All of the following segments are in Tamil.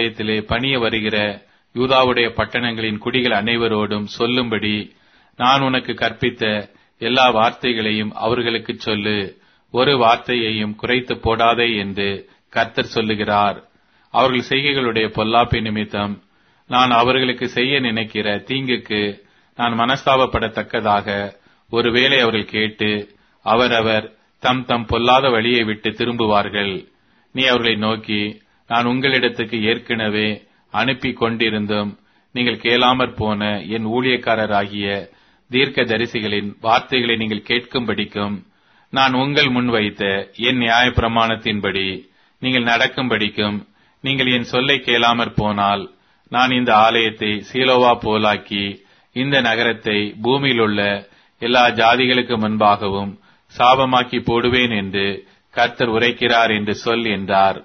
ஆலயத்திலே பணிய வருகிற யூதாவுடைய பட்டணங்களின் குடிகள் அனைவரோடும் சொல்லும்படி நான் உனக்கு கற்பித்த எல்லா வார்த்தைகளையும் அவர்களுக்கு சொல்லு ஒரு வார்த்தையையும் குறைத்து போடாதே என்று கர்த்தர் சொல்லுகிறார் அவர்கள் செய்கைகளுடைய பொல்லாப்பை நிமித்தம் நான் அவர்களுக்கு செய்ய நினைக்கிற தீங்குக்கு நான் மனஸ்தாபப்படத்தக்கதாக ஒருவேளை அவர்கள் கேட்டு அவரவர் தம் தம் பொல்லாத வழியை விட்டு திரும்புவார்கள் நீ அவர்களை நோக்கி நான் உங்களிடத்துக்கு ஏற்கனவே அனுப்பி கொண்டிருந்தும் நீங்கள் கேளாமற் போன என் ஊழியக்காரராகிய தீர்க்க தரிசிகளின் வார்த்தைகளை நீங்கள் கேட்கும்படிக்கும் நான் உங்கள் முன் வைத்த என் நியாய பிரமாணத்தின்படி நீங்கள் நடக்கும்படிக்கும் நீங்கள் என் சொல்லை கேளாமற் போனால் நான் இந்த ஆலயத்தை சீலோவா போலாக்கி இந்த நகரத்தை பூமியில் உள்ள எல்லா ஜாதிகளுக்கு முன்பாகவும் சாபமாக்கி போடுவேன் என்று கர்த்தர் உரைக்கிறார் என்று சொல் என்றார்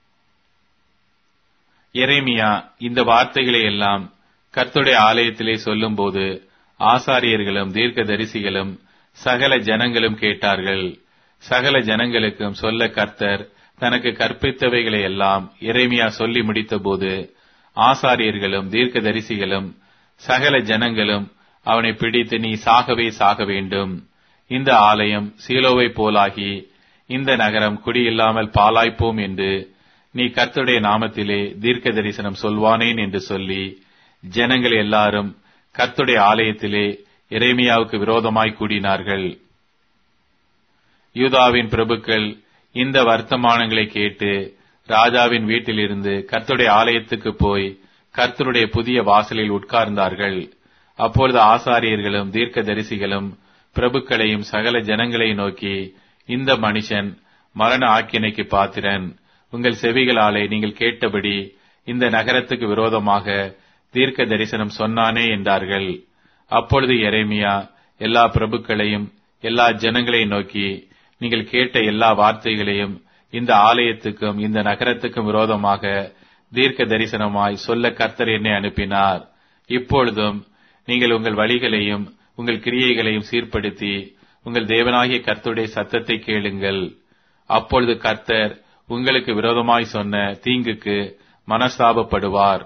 எரேமியா இந்த வார்த்தைகளை எல்லாம் கர்த்தருடைய ஆலயத்திலே சொல்லும்போது ஆசாரியர்களும் தீர்க்க தரிசிகளும் சகல ஜனங்களும் கேட்டார்கள் சகல ஜனங்களுக்கும் சொல்ல கர்த்தர் தனக்கு கற்பித்தவைகளை எல்லாம் எரேமியா சொல்லி முடித்தபோது ஆசாரியர்களும் தீர்க்க தரிசிகளும் சகல ஜனங்களும் அவனை பிடித்து நீ சாகவே சாக வேண்டும் இந்த ஆலயம் சீலோவை போலாகி இந்த நகரம் குடியில்லாமல் பாலாய்ப்போம் என்று நீ கர்த்தருடைய நாமத்திலே தீர்க்க தரிசனம் சொல்வானேன் என்று சொல்லி ஜனங்கள் எல்லாரும் கர்த்தருடைய ஆலயத்திலே எரேமியாவுக்கு விரோதமாய் கூடினார்கள் யூதாவின் பிரபுக்கள் இந்த வர்த்தமானங்களை கேட்டு ராஜாவின் வீட்டிலிருந்து கர்த்தருடைய ஆலயத்துக்கு போய் கர்த்தருடைய புதிய வாசலில் உட்கார்ந்தார்கள் அப்பொழுது ஆசாரியர்களும் தீர்க்க தரிசிகளும் பிரபுக்களையும் சகல ஜனங்களை நோக்கி இந்த மனுஷன் மரண ஆக்கினைக்கு பாத்திரன் உங்கள் செவிகளாலே நீங்கள் கேட்டபடி இந்த நகரத்துக்கு விரோதமாக தீர்க்க தரிசனம் சொன்னானே என்றார்கள் அப்பொழுது எரேமியா எல்லா பிரபுக்களையும் எல்லா ஜனங்களையும் நோக்கி நீங்கள் கேட்ட எல்லா வார்த்தைகளையும் இந்த ஆலயத்துக்கும் இந்த நகரத்துக்கும் விரோதமாக தீர்க்க தரிசனமாய் சொல்ல கர்த்தர் என்னை அனுப்பினார் இப்பொழுதும் நீங்கள் உங்கள் வழிகளையும் உங்கள் கிரியைகளையும் சீர்படுத்தி உங்கள் தேவனாகிய கர்த்தருடைய சத்தத்தை கேளுங்கள் அப்பொழுது கர்த்தர் உங்களுக்கு விரோதமாய் சொன்ன தீங்குக்கு மனஸ்தாபப்படுவார்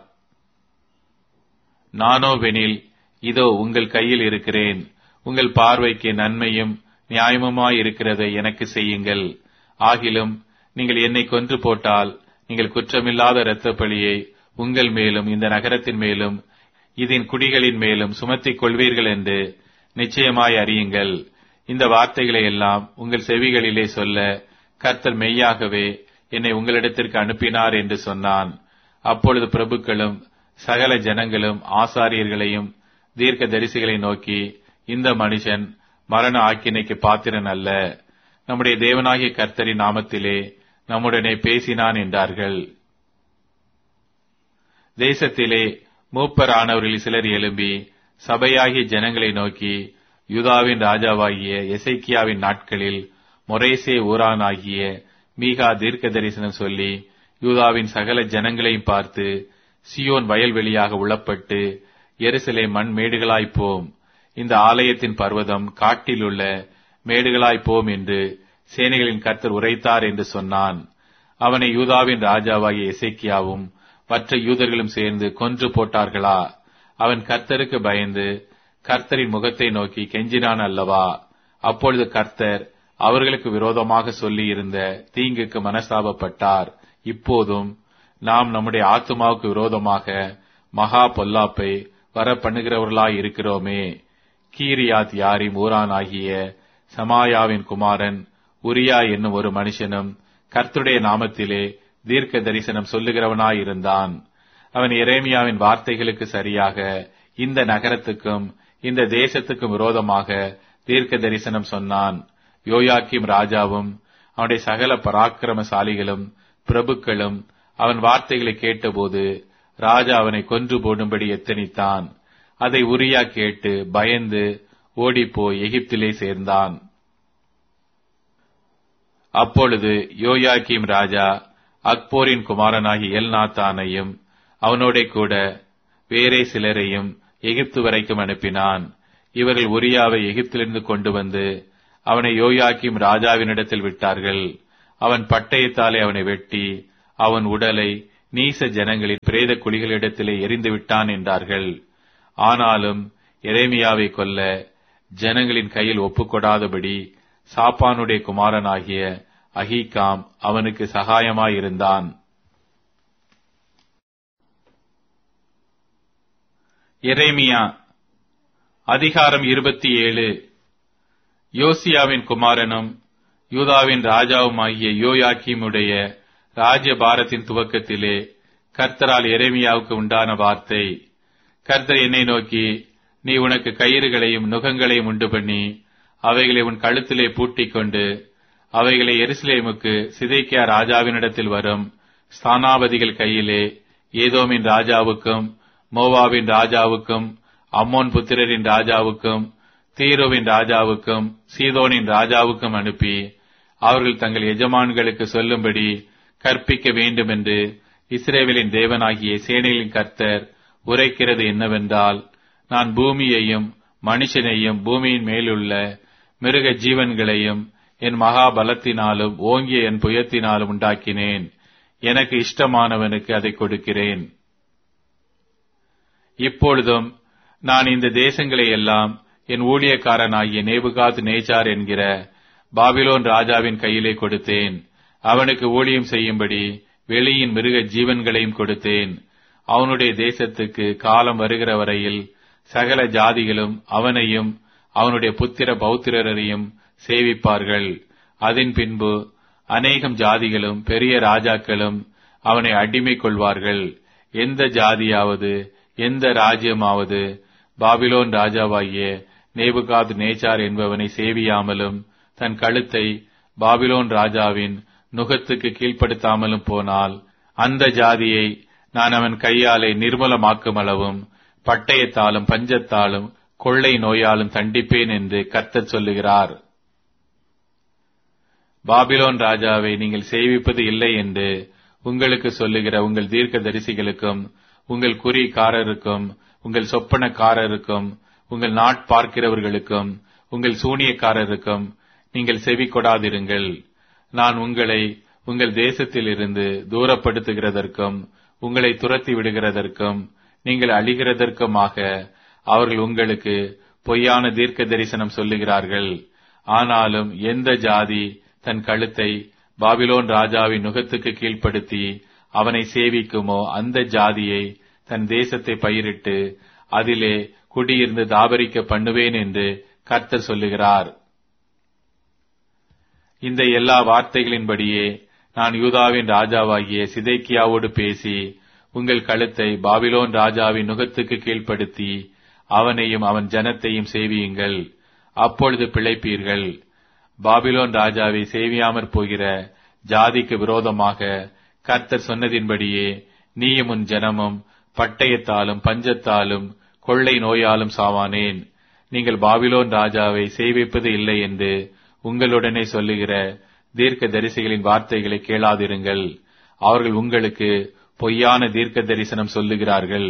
நானோவெனில் இதோ உங்கள் கையில் இருக்கிறேன் உங்கள் பார்வைக்கு நன்மையும் நியாயமுமாய் இருக்கிறதை எனக்கு செய்யுங்கள் ஆகிலும் நீங்கள் என்னை கொன்று போட்டால் நீங்கள் குற்றமில்லாத இரத்தப்பழியை உங்கள் மேலும் இந்த நகரத்தின் மேலும் இதன் குடிகளின் மேலும் சுமத்திக் கொள்வீர்கள் என்று நிச்சயமாய் அறியுங்கள் இந்த வார்த்தைகளை எல்லாம் உங்கள் செவிகளிலே சொல்ல கர்த்தர் மெய்யாகவே என்னை உங்களிடத்திற்கு அனுப்பினார் என்று சொன்னான் அப்பொழுது பிரபுக்களும் சகல ஜனங்களும் ஆசாரியர்களையும் தீர்க்க தரிசிகளை நோக்கி இந்த மனுஷன் மரண ஆக்கினைக்கு பாத்திரன் அல்ல நம்முடைய தேவனாகிய கர்த்தரின் நாமத்திலே நம்முடனே பேசினான் என்றார்கள் தேசத்திலே மூப்பரானவர்களில் சிலர் எழும்பி சபையாகிய ஜனங்களை நோக்கி யூதாவின் ராஜாவாகிய எசைக்கியாவின் நாட்களில் மொரேசே ஊரானாகிய மீகா தீர்க்க தரிசனம் சொல்லி யூதாவின் சகல ஜனங்களையும் பார்த்து சியோன் வயல்வெளியாக உளப்பட்டு எருசலே மண் மேடுகளாய்ப்போம் இந்த ஆலயத்தின் பர்வதம் காட்டிலுள்ள மேடுகளாய்ப்போம் என்று சேனைகளின் கர்த்தர் உரைத்தார் என்று சொன்னான் அவனை யூதாவின் ராஜாவாகிய எசேக்கியாவும் மற்ற யூதர்களும் சேர்ந்து கொன்று போட்டார்களா அவன் கர்த்தருக்கு பயந்து கர்த்தரின் முகத்தை நோக்கி கெஞ்சினான் அல்லவா அப்பொழுது கர்த்தர் அவர்களுக்கு விரோதமாக சொல்லி இருந்த தீங்குக்கு மனஸ்தாபப்பட்டார் இப்போதும் நாம் நம்முடைய ஆத்மாவுக்கு விரோதமாக மகா பொல்லாப்பை வர பண்ணுகிறவர்களாய் இருக்கிறோமே கீரியாத் யாரிம் ஊரான் ஆகிய சமாயாவின் குமாரன் உரியா என்னும் ஒரு மனுஷனும் கர்த்துடைய நாமத்திலே தீர்க்க தரிசனம் சொல்லுகிறவனாயிருந்தான் அவன் எரேமியாவின் வார்த்தைகளுக்கு சரியாக இந்த நகரத்துக்கும் இந்த தேசத்துக்கும் விரோதமாக தீர்க்க தரிசனம் சொன்னான் யோயாக்கிம் ராஜாவும் அவனுடைய சகல பராக்கிரமசாலிகளும் பிரபுக்களும் அவன் வார்த்தைகளை கேட்டபோது ராஜா அவனை கொன்று போடும்படி எத்தனித்தான் அதை உரியா கேட்டு பயந்து ஓடிப்போய் எகிப்திலே சேர்ந்தான் அப்பொழுது யோயாக்கிம் ராஜா அக்போரின் குமாரனாகி எல்நாத்தானையும் அவனோட கூட வேறே சிலரையும் எகிப்து வரைக்கும் அனுப்பினான் இவர்கள் உரியாவை எகிப்திலிருந்து கொண்டு வந்து அவனை யோயாக்கிம் ராஜாவினிடத்தில் விட்டார்கள் அவன் பட்டயத்தாலே அவனை வெட்டி அவன் உடலை நீச ஜனங்களின் பிரேத குழிகளிடத்திலே எரிந்து விட்டான் என்றார்கள் ஆனாலும் எரேமியாவை கொல்ல ஜனங்களின் கையில் ஒப்புக்கொடாதபடி சாப்பானுடைய குமாரனாகிய அஹீகாம் அவனுக்கு சகாயமாயிருந்தான் எரேமியா அதிகாரம் இருபத்தி ஏழு யோசியாவின் குமாரனும் யூதாவின் ராஜாவுமாகிய யோயாக்கீமுடைய ராஜ்யபாரத்தின் துவக்கத்திலே கர்த்தரால் எரேமியாவுக்கு உண்டான வார்த்தை கர்த்தர் என்னை நோக்கி நீ உனக்கு கயிறுகளையும் நுகங்களையும் உண்டு பண்ணி அவைகளை உன் கழுத்திலே பூட்டிக் கொண்டு அவைகளை எருசலேமுக்கு சிதைக்கியா ராஜாவினிடத்தில் வரும் ஸ்தானாபதிகள் கையிலே ஏதோமின் ராஜாவுக்கும் மோவாவின் ராஜாவுக்கும் அம்மோன் புத்திரரின் ராஜாவுக்கும் தீரோவின் ராஜாவுக்கும் சீதோனின் ராஜாவுக்கும் அனுப்பி அவர்கள் தங்கள் எஜமான்களுக்கு சொல்லும்படி கற்பிக்க வேண்டும் என்று இஸ்ரேவேலின் தேவனாகிய சேனைகளின் கர்த்தர் உரைக்கிறது என்னவென்றால் நான் பூமியையும் மனுஷனையும் பூமியின் மேலுள்ள மிருக ஜீவன்களையும் என் மகா பலத்தினாலும் ஓங்கிய என் புயத்தினாலும் உண்டாக்கினேன் எனக்கு இஷ்டமானவனுக்கு அதை கொடுக்கிறேன் இப்பொழுதும் நான் இந்த தேசங்களை எல்லாம் என் ஊழியக்காரனாகிய நேபுகாத் நேச்சார் என்கிற பாபிலோன் ராஜாவின் கையிலே கொடுத்தேன் அவனுக்கு ஊழியம் செய்யும்படி வெளியின் மிருக ஜீவன்களையும் கொடுத்தேன் அவனுடைய தேசத்துக்கு காலம் வருகிற வரையில் சகல ஜாதிகளும் அவனையும் அவனுடைய புத்திர பௌத்திரரையும் சேவிப்பார்கள் அதன் பின்பு அநேகம் ஜாதிகளும் பெரிய ராஜாக்களும் அவனை அடிமை கொள்வார்கள் எந்த ஜாதியாவது எந்த ராஜ்யமாவது பாபிலோன் ராஜாவாகிய நேபுகாத் நேச்சார் என்பவனை சேவியாமலும் தன் கழுத்தை பாபிலோன் ராஜாவின் நுகத்துக்கு கீழ்ப்படுத்தாமலும் போனால் அந்த ஜாதியை நான் அவன் கையாலே நிர்மலமாக்கும் அளவும் பட்டயத்தாலும் பஞ்சத்தாலும் கொள்ளை நோயாலும் தண்டிப்பேன் என்று கர்த்தர் சொல்லுகிறார் பாபிலோன் ராஜாவை நீங்கள் சேவிப்பது இல்லை என்று உங்களுக்கு சொல்லுகிற உங்கள் தீர்க்க தரிசிகளுக்கும் உங்கள் குறிக்காரருக்கும் உங்கள் சொப்பனக்காரருக்கும் உங்கள் நாட் பார்க்கிறவர்களுக்கும் உங்கள் சூனியக்காரருக்கும் நீங்கள் செவி கொடாதிருங்கள் நான் உங்களை உங்கள் தேசத்திலிருந்து தூரப்படுத்துகிறதற்கும் உங்களை துரத்தி விடுகிறதற்கும் நீங்கள் அழிகிறதற்குமாக அவர்கள் உங்களுக்கு பொய்யான தீர்க்க தரிசனம் சொல்லுகிறார்கள் ஆனாலும் எந்த ஜாதி தன் கழுத்தை பாபிலோன் ராஜாவின் நுகத்துக்கு கீழ்ப்படுத்தி அவனை சேவிக்குமோ அந்த ஜாதியை தன் தேசத்தை பயிரிட்டு அதிலே குடியிருந்து தாபரிக்க பண்ணுவேன் என்று கர்த்தர் சொல்லுகிறார் இந்த எல்லா வார்த்தைகளின்படியே நான் யூதாவின் ராஜாவாகிய சிதைக்கியாவோடு பேசி உங்கள் கழுத்தை பாபிலோன் ராஜாவின் நுகத்துக்கு கீழ்ப்படுத்தி அவனையும் அவன் ஜனத்தையும் சேவியுங்கள் அப்பொழுது பிழைப்பீர்கள் பாபிலோன் ராஜாவை சேவியாமற் போகிற ஜாதிக்கு விரோதமாக கர்த்தர் சொன்னதின்படியே நீயும் உன் ஜனமும் பட்டயத்தாலும் பஞ்சத்தாலும் கொள்ளை நோயாலும் சாவானேன் நீங்கள் பாபிலோன் ராஜாவை சேவிப்பது இல்லை என்று உங்களுடனே சொல்லுகிற தீர்க்க தரிசிகளின் வார்த்தைகளை கேளாதிருங்கள் அவர்கள் உங்களுக்கு பொய்யான தீர்க்க தரிசனம் சொல்லுகிறார்கள்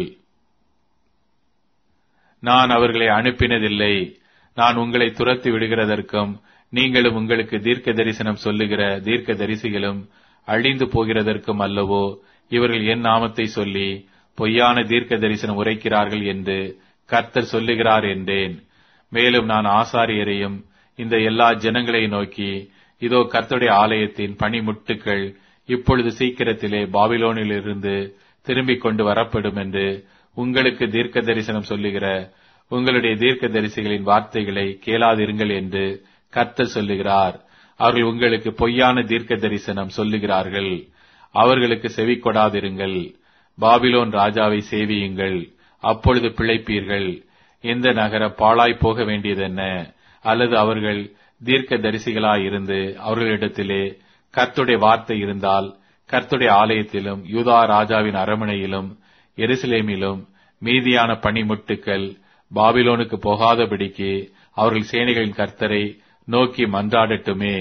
நான் அவர்களை அனுப்பினதில்லை நான் உங்களை துரத்தி விடுகிறதற்கும் நீங்களும் உங்களுக்கு தீர்க்க தரிசனம் சொல்லுகிற தீர்க்க தரிசிகளும் அழிந்து போகிறதற்கும் அல்லவோ இவர்கள் என் நாமத்தை சொல்லி பொய்யான தீர்க்க தரிசனம் உரைக்கிறார்கள் என்று கர்த்தர் சொல்லுகிறார் என்றேன் மேலும் நான் ஆசாரியரையும் இந்த எல்லா ஜனங்களை நோக்கி இதோ கர்த்தருடைய ஆலயத்தின் பனிமுட்டுக்கள் இப்பொழுது சீக்கிரத்திலே பாபிலோனிலிருந்து திரும்பிக் கொண்டு வரப்படும் என்று உங்களுக்கு தீர்க்க தரிசனம் சொல்லுகிற உங்களுடைய தீர்க்க தரிசிகளின் வார்த்தைகளை கேளாதிருங்கள் என்று கர்த்தர் சொல்லுகிறார் அவர்கள் உங்களுக்கு பொய்யான தீர்க்க தரிசனம் சொல்லுகிறார்கள் அவர்களுக்கு செவி கொடாதிருங்கள் பாபிலோன் ராஜாவை சேவியுங்கள் அப்பொழுது பிழைப்பீர்கள் எந்த நகர பாழாய் போக வேண்டியதென்ன அல்லது அவர்கள் தீர்க்க தரிசிகளாயிருந்து அவர்களிடத்திலே கர்த்துடைய வார்த்தை இருந்தால் கர்த்துடைய ஆலயத்திலும் யூதா ராஜாவின் அரமனையிலும் எருசலேமிலும் மீதியான பனிமுட்டுக்கள் பாபிலோனுக்கு போகாதபடிக்கு அவர்கள் சேனைகளின் கர்த்தரை நோக்கி மன்றாடட்டுமே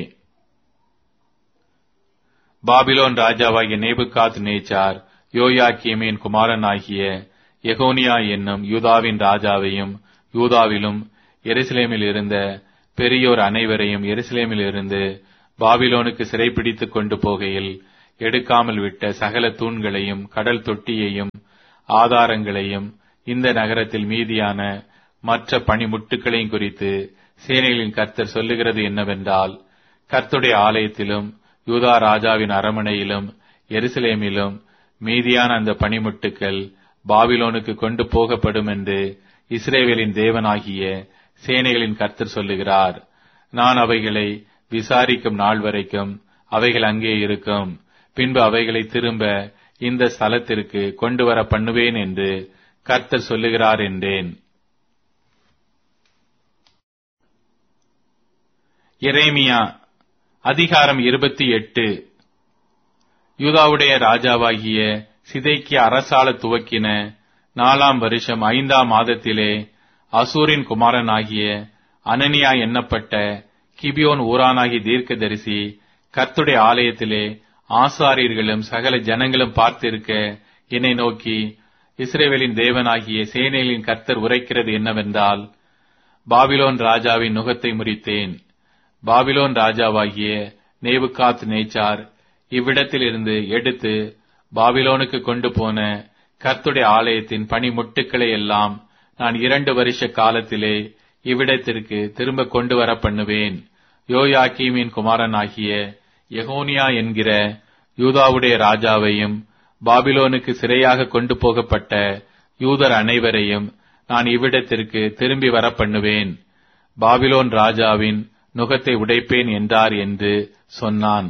பாபிலோன் ராஜாவாகிய நேபுகாத் நேச்சார் யோயாக்கியமின் குமாரனாகிய எகோனியா என்னும் யூதாவின் ராஜாவையும் யூதாவிலும் எருசலேமில் இருந்த பெரியோர் அனைவரையும் எருசலேமில் இருந்து பாபிலோனுக்கு சிறைப்பிடித்துக் கொண்டு போகையில் எடுக்காமல் விட்ட சகல தூண்களையும் கடல் தொட்டியையும் ஆதாரங்களையும் இந்த நகரத்தில் மீதியான மற்ற பணிமுட்டுகளையும் குறித்து சேனைகளின் கர்த்தர் சொல்லுகிறது என்னவென்றால் கர்த்துடைய ஆலயத்திலும் யூதா ராஜாவின் அரமனையிலும் எருசலேமிலும் மீதியான அந்த பணிமுட்டுக்கள் பாபிலோனுக்கு கொண்டு போகப்படும் என்று இஸ்ரேவேலின் தேவனாகிய சேனைகளின் கர்த்தர் சொல்லுகிறார் நான் அவைகளை விசாரிக்கும் நாள் வரைக்கும் அவைகள் அங்கே இருக்கும் பின்பு அவைகளை திரும்ப இந்த ஸ்தலத்திற்கு கொண்டு வர பண்ணுவேன் என்று கர்த்தர் சொல்லுகிறார் என்றேன் எரேமியா அதிகாரம் இருபத்தி எட்டு யூதாவுடைய ராஜாவாகிய சிதைக்கிய அரசால துவக்கின நாலாம் வருஷம் ஐந்தாம் மாதத்திலே அசூரின் குமாரனாகிய அனனியா எண்ணப்பட்ட கிபியோன் ஊரானாகி தீர்க்கதரிசி கர்த்துடைய ஆலயத்திலே ஆசாரியர்களும் சகல ஜனங்களும் பார்த்திருக்க என்னை நோக்கி இஸ்ரேவேலின் தேவனாகிய சேனைகளின் கர்த்தர் உரைக்கிறது என்னவென்றால் பாபிலோன் ராஜாவின் நுகத்தை முறித்தேன் பாபிலோன் ராஜாவாகிய நேவுகாத் நேச்சார் இவ்விடத்தில் இருந்து எடுத்து பாபிலோனுக்கு கொண்டு போன கர்த்துடைய ஆலயத்தின் பணிமுட்டுக்களை எல்லாம் நான் இரண்டு வருஷ காலத்திலே இவ்விடத்திற்கு திரும்ப கொண்டு வர பண்ணுவேன் யோயாக்கீமின் குமாரனாகிய எகோனியா என்கிற யூதாவுடைய ராஜாவையும் பாபிலோனுக்கு சிறையாக கொண்டு போகப்பட்ட யூதர் அனைவரையும் நான் இவ்விடத்திற்கு திரும்பி வர பண்ணுவேன் பாபிலோன் ராஜாவின் நுகத்தை உடைப்பேன் என்றார் என்று சொன்னான்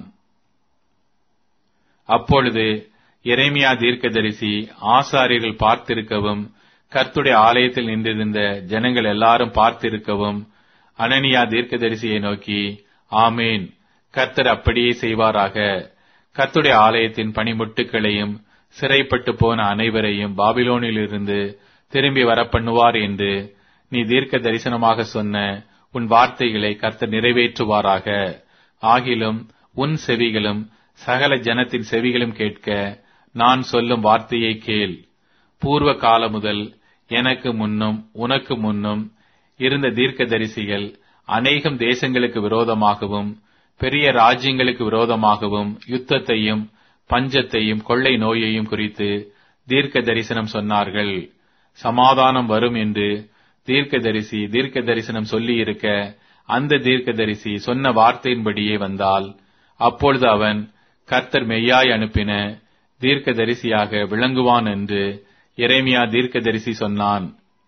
அப்பொழுது எரேமியா தீர்க்கதரிசி ஆசாரியர்கள் பார்த்திருக்கவும் கர்த்துடைய ஆலயத்தில் நின்றிருந்த ஜனங்கள் எல்லாரும் பார்த்திருக்கவும் அனனியா தீர்க்கதரிசியை நோக்கி ஆமேன் கர்த்தர் அப்படியே செய்வாராக கர்த்துடைய ஆலயத்தின் பணிமுட்டுகளையும் சிறைப்பட்டு போன அனைவரையும் பாபிலோனிலிருந்து திரும்பி வர பண்ணுவார் என்று நீ தீர்க்க தரிசனமாக சொன்ன உன் வார்த்தைகளை கர்த்தர் நிறைவேற்றுவாராக ஆகிலும் உன் செவிகளும் சகல ஜனத்தின் செவிகளும் கேட்க நான் சொல்லும் வார்த்தையை கேள் பூர்வ காலம் முதல் எனக்கு முன்னும் உனக்கு முன்னும் இருந்த தீர்க்கதரிசிகள் அநேகம் தேசங்களுக்கு விரோதமாகவும் பெரிய ராஜ்யங்களுக்கு விரோதமாகவும் யுத்தத்தையும் பஞ்சத்தையும் கொள்ளை நோயையும் குறித்து தீர்க்க தரிசனம் சொன்னார்கள் சமாதானம் வரும் என்று தீர்க்கதரிசி தீர்க்க தரிசனம் சொல்லியிருக்க அந்த தீர்க்கதரிசி சொன்ன வார்த்தையின்படியே வந்தால் அப்பொழுது அவன் கர்த்தர் மெய்யாய் அனுப்பின தீர்க்கதரிசியாக விளங்குவான் என்று எரேமியா தீர்க்கதரிசி சொன்னான்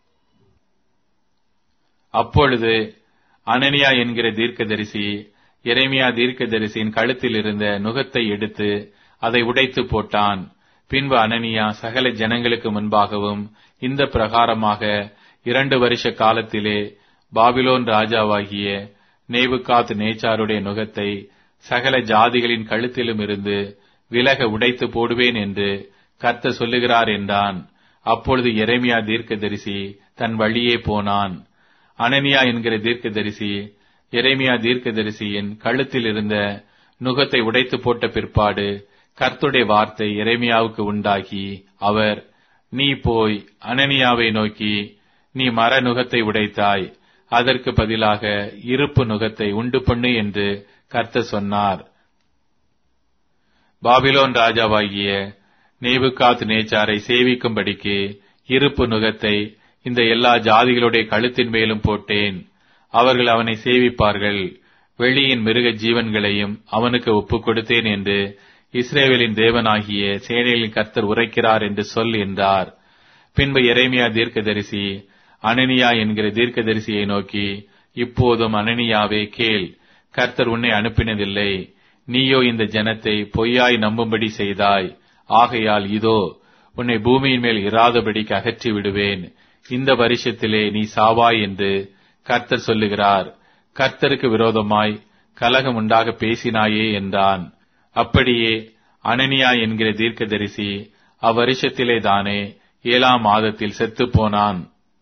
அப்பொழுது அனனியா என்கிற தீர்க்கதரிசி எரேமியா தீர்க்கதரிசியின் கழுத்தில் இருந்த நுகத்தை எடுத்து அதை உடைத்து போட்டான் பின்பு அனனியா சகல ஜனங்களுக்கு முன்பாகவும் இந்த பிரகாரமாக இரண்டு வருஷ காலத்திலே பாபிலோன் ராஜாவாகிய நேவுகாத் நேச்சாருடைய நுகத்தை சகல ஜாதிகளின் கழுத்திலும் இருந்து விலக உடைத்து போடுவேன் என்று கர்த்த சொல்லுகிறார் என்றான் அப்பொழுது எரேமியா தீர்க்கதரிசி தன் வழியே போனான் அனனியா என்கிற தீர்க்கதரிசி எரேமியா தீர்க்கதரிசியின் கழுத்தில் இருந்த நுகத்தை உடைத்து போட்ட பிற்பாடு கர்த்துடைய வார்த்தை எரேமியாவுக்கு உண்டாகி அவர் நீ போய் அனனியாவை நோக்கி நீ மர நுகத்தை உடைத்தாய் அதற்கு பதிலாக இருப்பு நுகத்தை உண்டு பண்ணு என்று கர்த்த சொன்னார் பாபிலோன் ராஜாவாகிய நேபுகாத் நேச்சாரை சேவிக்கும்படிக்கு இருப்பு நுகத்தை இந்த எல்லா ஜாதிகளுடைய கழுத்தின் மேலும் போட்டேன் அவர்கள் அவனை சேவிப்பார்கள் வெளியின் மிருக ஜீவன்களையும் அவனுக்கு ஒப்புக் கொடுத்தேன் என்று இஸ்ரேவேலின் தேவனாகிய சேனைகளின் கர்த்தர் உரைக்கிறார் என்று சொல் என்றார் பின்பு எரேமியா தீர்க்கதரிசி அனனியா என்கிற தீர்க்கதரிசியை நோக்கி இப்போதும் அனனியாவே கேள் கர்த்தர் உன்னை அனுப்பினதில்லை நீயோ இந்த ஜனத்தை பொய்யாய் நம்பும்படி செய்தாய் ஆகையால் இதோ உன்னை பூமியின் மேல் இராதபடிக்கு அகற்றி விடுவேன் இந்த வருஷத்திலே நீ சாவாய் என்று கர்த்தர் சொல்லுகிறார் கர்த்தருக்கு விரோதமாய் கலகம் உண்டாக பேசினாயே என்றான் அப்படியே அனனியா என்கிற தீர்க்கதரிசி அவ்வருஷத்திலே தானே ஏழாம் மாதத்தில் செத்துப் போனான்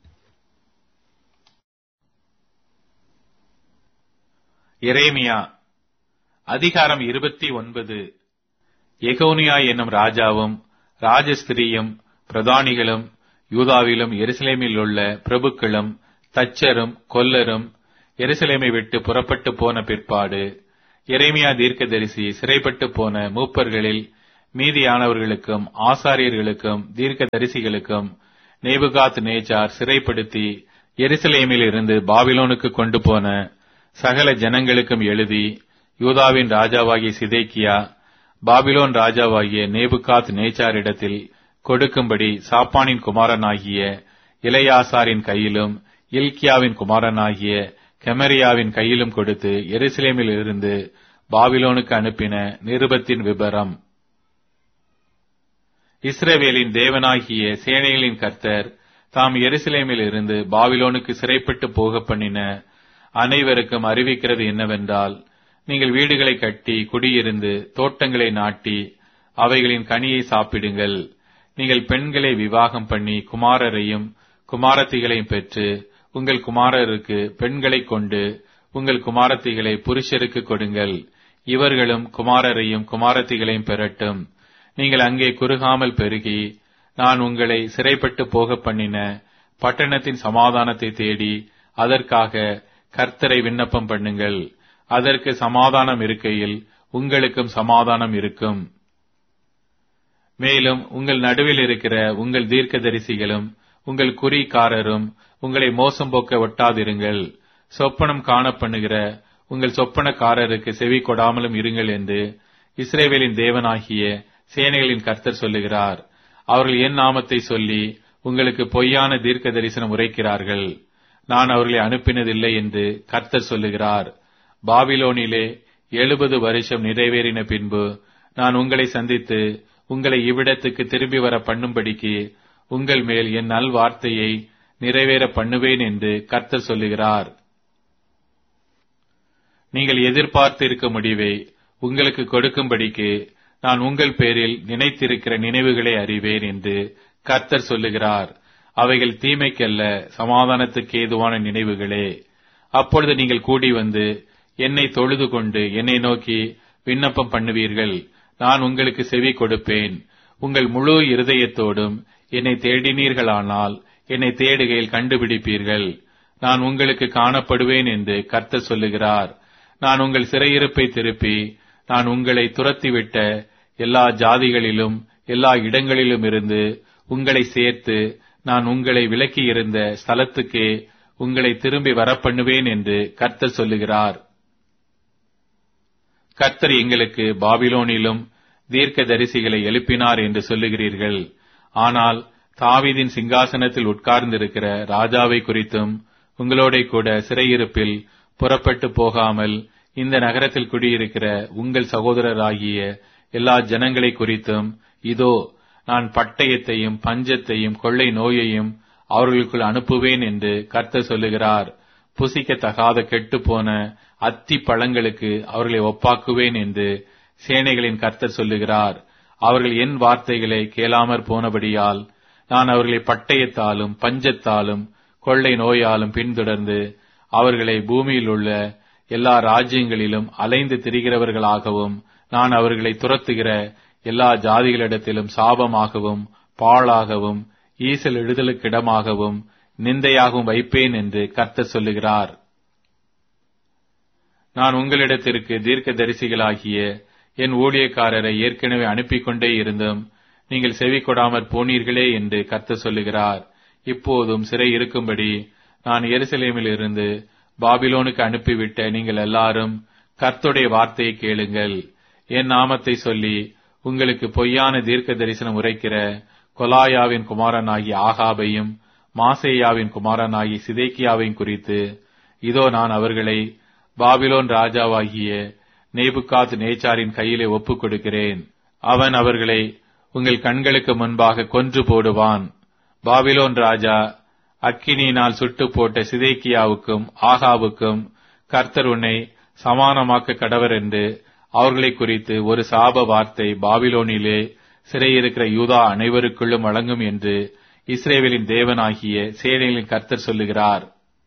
எரேமியா அதிகாரம் இருபத்தி ஒன்பது எகோனியா என்னும் ராஜாவும் ராஜஸ்திரியும் பிரதானிகளும் யூதாவிலும் எருசலேமில் உள்ள பிரபுக்களும் தச்சரும் கொல்லரும் எருசலேமை விட்டு புறப்பட்டு போன பிற்பாடு எரேமியா தீர்க்கதரிசி சிறைப்பட்டு போன மூப்பர்களில் மீதியானவர்களுக்கும் ஆசாரியர்களுக்கும் தீர்க்கதரிசிகளுக்கும் நேபுகாத் நேச்சார் சிறைப்படுத்தி எருசலேமில் இருந்து பாபிலோனுக்கு கொண்டு போன சகல ஜனங்களுக்கும் எழுதி யூதாவின் ராஜாவாகிய சிதேக்கியா பாபிலோன் ராஜாவாகிய நேபுகாத் நேச்சாரிடத்தில் கொடுக்கும்படி சாப்பானின் குமாரனாகிய இளையாசாரின் கையிலும் இல்கியாவின் குமாரனாகிய கெமரியாவின் கையிலும் கொடுத்து எருசலேமில் இருந்து பாபிலோனுக்கு அனுப்பின நிருபத்தின் விபரம் இஸ்ரவேலின் தேவனாகிய சேனைகளின் கர்த்தர் தாம் எருசலேமில் இருந்து பாபிலோனுக்கு சிறைப்பட்டு போக பண்ணின அனைவருக்கும் அறிவிக்கிறது என்னவென்றால் நீங்கள் வீடுகளை கட்டி குடியிருந்து தோட்டங்களை நாட்டி அவைகளின் கனியை சாப்பிடுங்கள் நீங்கள் பெண்களை விவாகம் பண்ணி குமாரரையும் குமாரத்திகளையும் பெற்று உங்கள் குமாரருக்கு பெண்களைக் கொண்டு உங்கள் குமாரத்திகளை புருஷருக்கு கொடுங்கள் இவர்களும் குமாரரையும் குமாரத்திகளையும் பெறட்டும் நீங்கள் அங்கே குறுகாமல் பெருகி நான் உங்களை சிறைப்பட்டு போக பண்ணின பட்டணத்தின் சமாதானத்தை தேடி அதற்காக கர்த்தரை விண்ணப்பம் பண்ணுங்கள் அதற்கு சமாதானம் இருக்கையில் உங்களுக்கும் சமாதானம் இருக்கும் மேலும் உங்கள் நடுவில் இருக்கிற உங்கள் தீர்க்கதரிசிகளும் உங்கள் குறிக்காரரும் உங்களை மோசம் போக்க ஒட்டாதிருங்கள் சொப்பனம் காண பண்ணுகிற உங்கள் சொப்பனக்காரருக்கு செவி கொடாமலும் இருங்கள் என்று இஸ்ரேவேலின் தேவனாகிய சேனைகளின் கர்த்தர் சொல்லுகிறார் அவர்கள் என் நாமத்தை சொல்லி உங்களுக்கு பொய்யான தீர்க்க தரிசனம் உரைக்கிறார்கள் நான் அவர்களை அனுப்பினதில்லை என்று கர்த்தர் சொல்லுகிறார் பாபிலோனிலே எழுபது வருஷம் நிறைவேறின பின்பு நான் உங்களை சந்தித்து உங்களை இவ்விடத்துக்கு திரும்பி வர பண்ணும்படிக்கு உங்கள் மேல் என் நல் வார்த்தையை நிறைவேற பண்ணுவேன் என்று கர்த்தர் சொல்லுகிறார் நீங்கள் எதிர்பார்த்து இருக்க முடிவை உங்களுக்கு கொடுக்கும்படிக்கு நான் உங்கள் பேரில் நினைத்திருக்கிற நினைவுகளை அறிவேன் என்று கர்த்தர் சொல்லுகிறார் அவைகள் தீமைக்கல்ல சமாதானத்துக்கு ஏதுவான நினைவுகளே அப்பொழுது நீங்கள் கூடி வந்து என்னை தொழுது கொண்டு என்னை நோக்கி விண்ணப்பம் பண்ணுவீர்கள் நான் உங்களுக்கு செவி கொடுப்பேன் உங்கள் முழு இருதயத்தோடும் என்னை தேடினீர்களானால் என்னை தேடுகையில் கண்டுபிடிப்பீர்கள் நான் உங்களுக்கு காணப்படுவேன் என்று கர்த்தர் சொல்லுகிறார் நான் உங்கள் சிறையிருப்பை திருப்பி நான் உங்களை துரத்திவிட்ட எல்லா ஜாதிகளிலும் எல்லா இடங்களிலும் இருந்து உங்களை சேர்த்து நான் உங்களை விலக்கி இருந்த ஸ்தலத்துக்கே உங்களை திரும்பி வரப்பண்ணுவேன் என்று கர்த்தர் சொல்லுகிறார் கர்த்தர் எங்களுக்கு பாபிலோனிலும் தீர்க்க தரிசிகளை எழுப்பினார் என்று சொல்லுகிறீர்கள் ஆனால் தாவீதின் சிங்காசனத்தில் உட்கார்ந்திருக்கிற ராஜாவை குறித்தும் உங்களோட கூட சிறையிருப்பில் புறப்பட்டு போகாமல் இந்த நகரத்தில் குடியிருக்கிற உங்கள் சகோதரராகிய எல்லா ஜனங்களை குறித்தும் இதோ நான் பட்டயத்தையும் பஞ்சத்தையும் கொள்ளை நோயையும் அவர்களுக்குள் அனுப்புவேன் என்று கர்த்தர் சொல்லுகிறார் புசிக்கத்தகாத கெட்டுப்போன அத்தி பழங்களுக்கு அவர்களை ஒப்பாக்குவேன் என்று சேனைகளின் கர்த்தர் சொல்லுகிறார் அவர்கள் என் வார்த்தைகளை கேளாமற் போனபடியால் நான் அவர்களை பட்டயத்தாலும் பஞ்சத்தாலும் கொள்ளை நோயாலும் பின்தொடர்ந்து அவர்களை பூமியில் உள்ள எல்லா ராஜ்யங்களிலும் அலைந்து திரிகிறவர்களாகவும் நான் அவர்களை துரத்துகிற எல்லா ஜாதிகளிடத்திலும் சாபமாகவும் பாழாகவும் ஈசல் எழுதலுக்கிடமாகவும் நிந்தையாகவும் வைப்பேன் என்று கர்த்தர் சொல்லுகிறார் நான் உங்களிடத்திற்கு தீர்க்க தரிசிகளாகிய என் ஊழியக்காரரை ஏற்கனவே அனுப்பிக் கொண்டே இருந்தும் நீங்கள் செவி கொடாமற் போனீர்களே என்று கர்த்தர் சொல்லுகிறார் இப்போதும் சிறை இருக்கும்படி நான் எருசலேமில் இருந்து பாபிலோனுக்கு அனுப்பிவிட்ட நீங்கள் எல்லாரும் கர்த்துடைய வார்த்தையை கேளுங்கள் என் நாமத்தை சொல்லி உங்களுக்கு பொய்யான தீர்க்க தரிசனம் உரைக்கிற கொலாயாவின் குமாரனாகிய ஆகாபையும் மாசேயாவின் குமாரனாகிய சிதேக்கியாவையும் குறித்து இதோ நான் அவர்களை பாபிலோன் ராஜாவாகிய நேபுகாத் நேச்சாரின் கையிலே ஒப்புக் கொடுக்கிறேன் அவன் அவர்களை உங்கள் கண்களுக்கு முன்பாக கொன்று போடுவான் பாபிலோன் ராஜா அக்கினியினால் சுட்டு போட்ட சிதேக்கியாவுக்கும் ஆகாவுக்கும் கர்த்தர் உன்னை சமானமாக்க கடவர் என்று அவர்களை குறித்து ஒரு சாப வார்த்தை பாபிலோனிலே சிறையிருக்கிற யூதா அனைவருக்குள்ளும் வழங்கும் என்று இஸ்ரேவேலின் தேவனாகிய சேனைகளின் கர்த்தர் சொல்லுகிறார்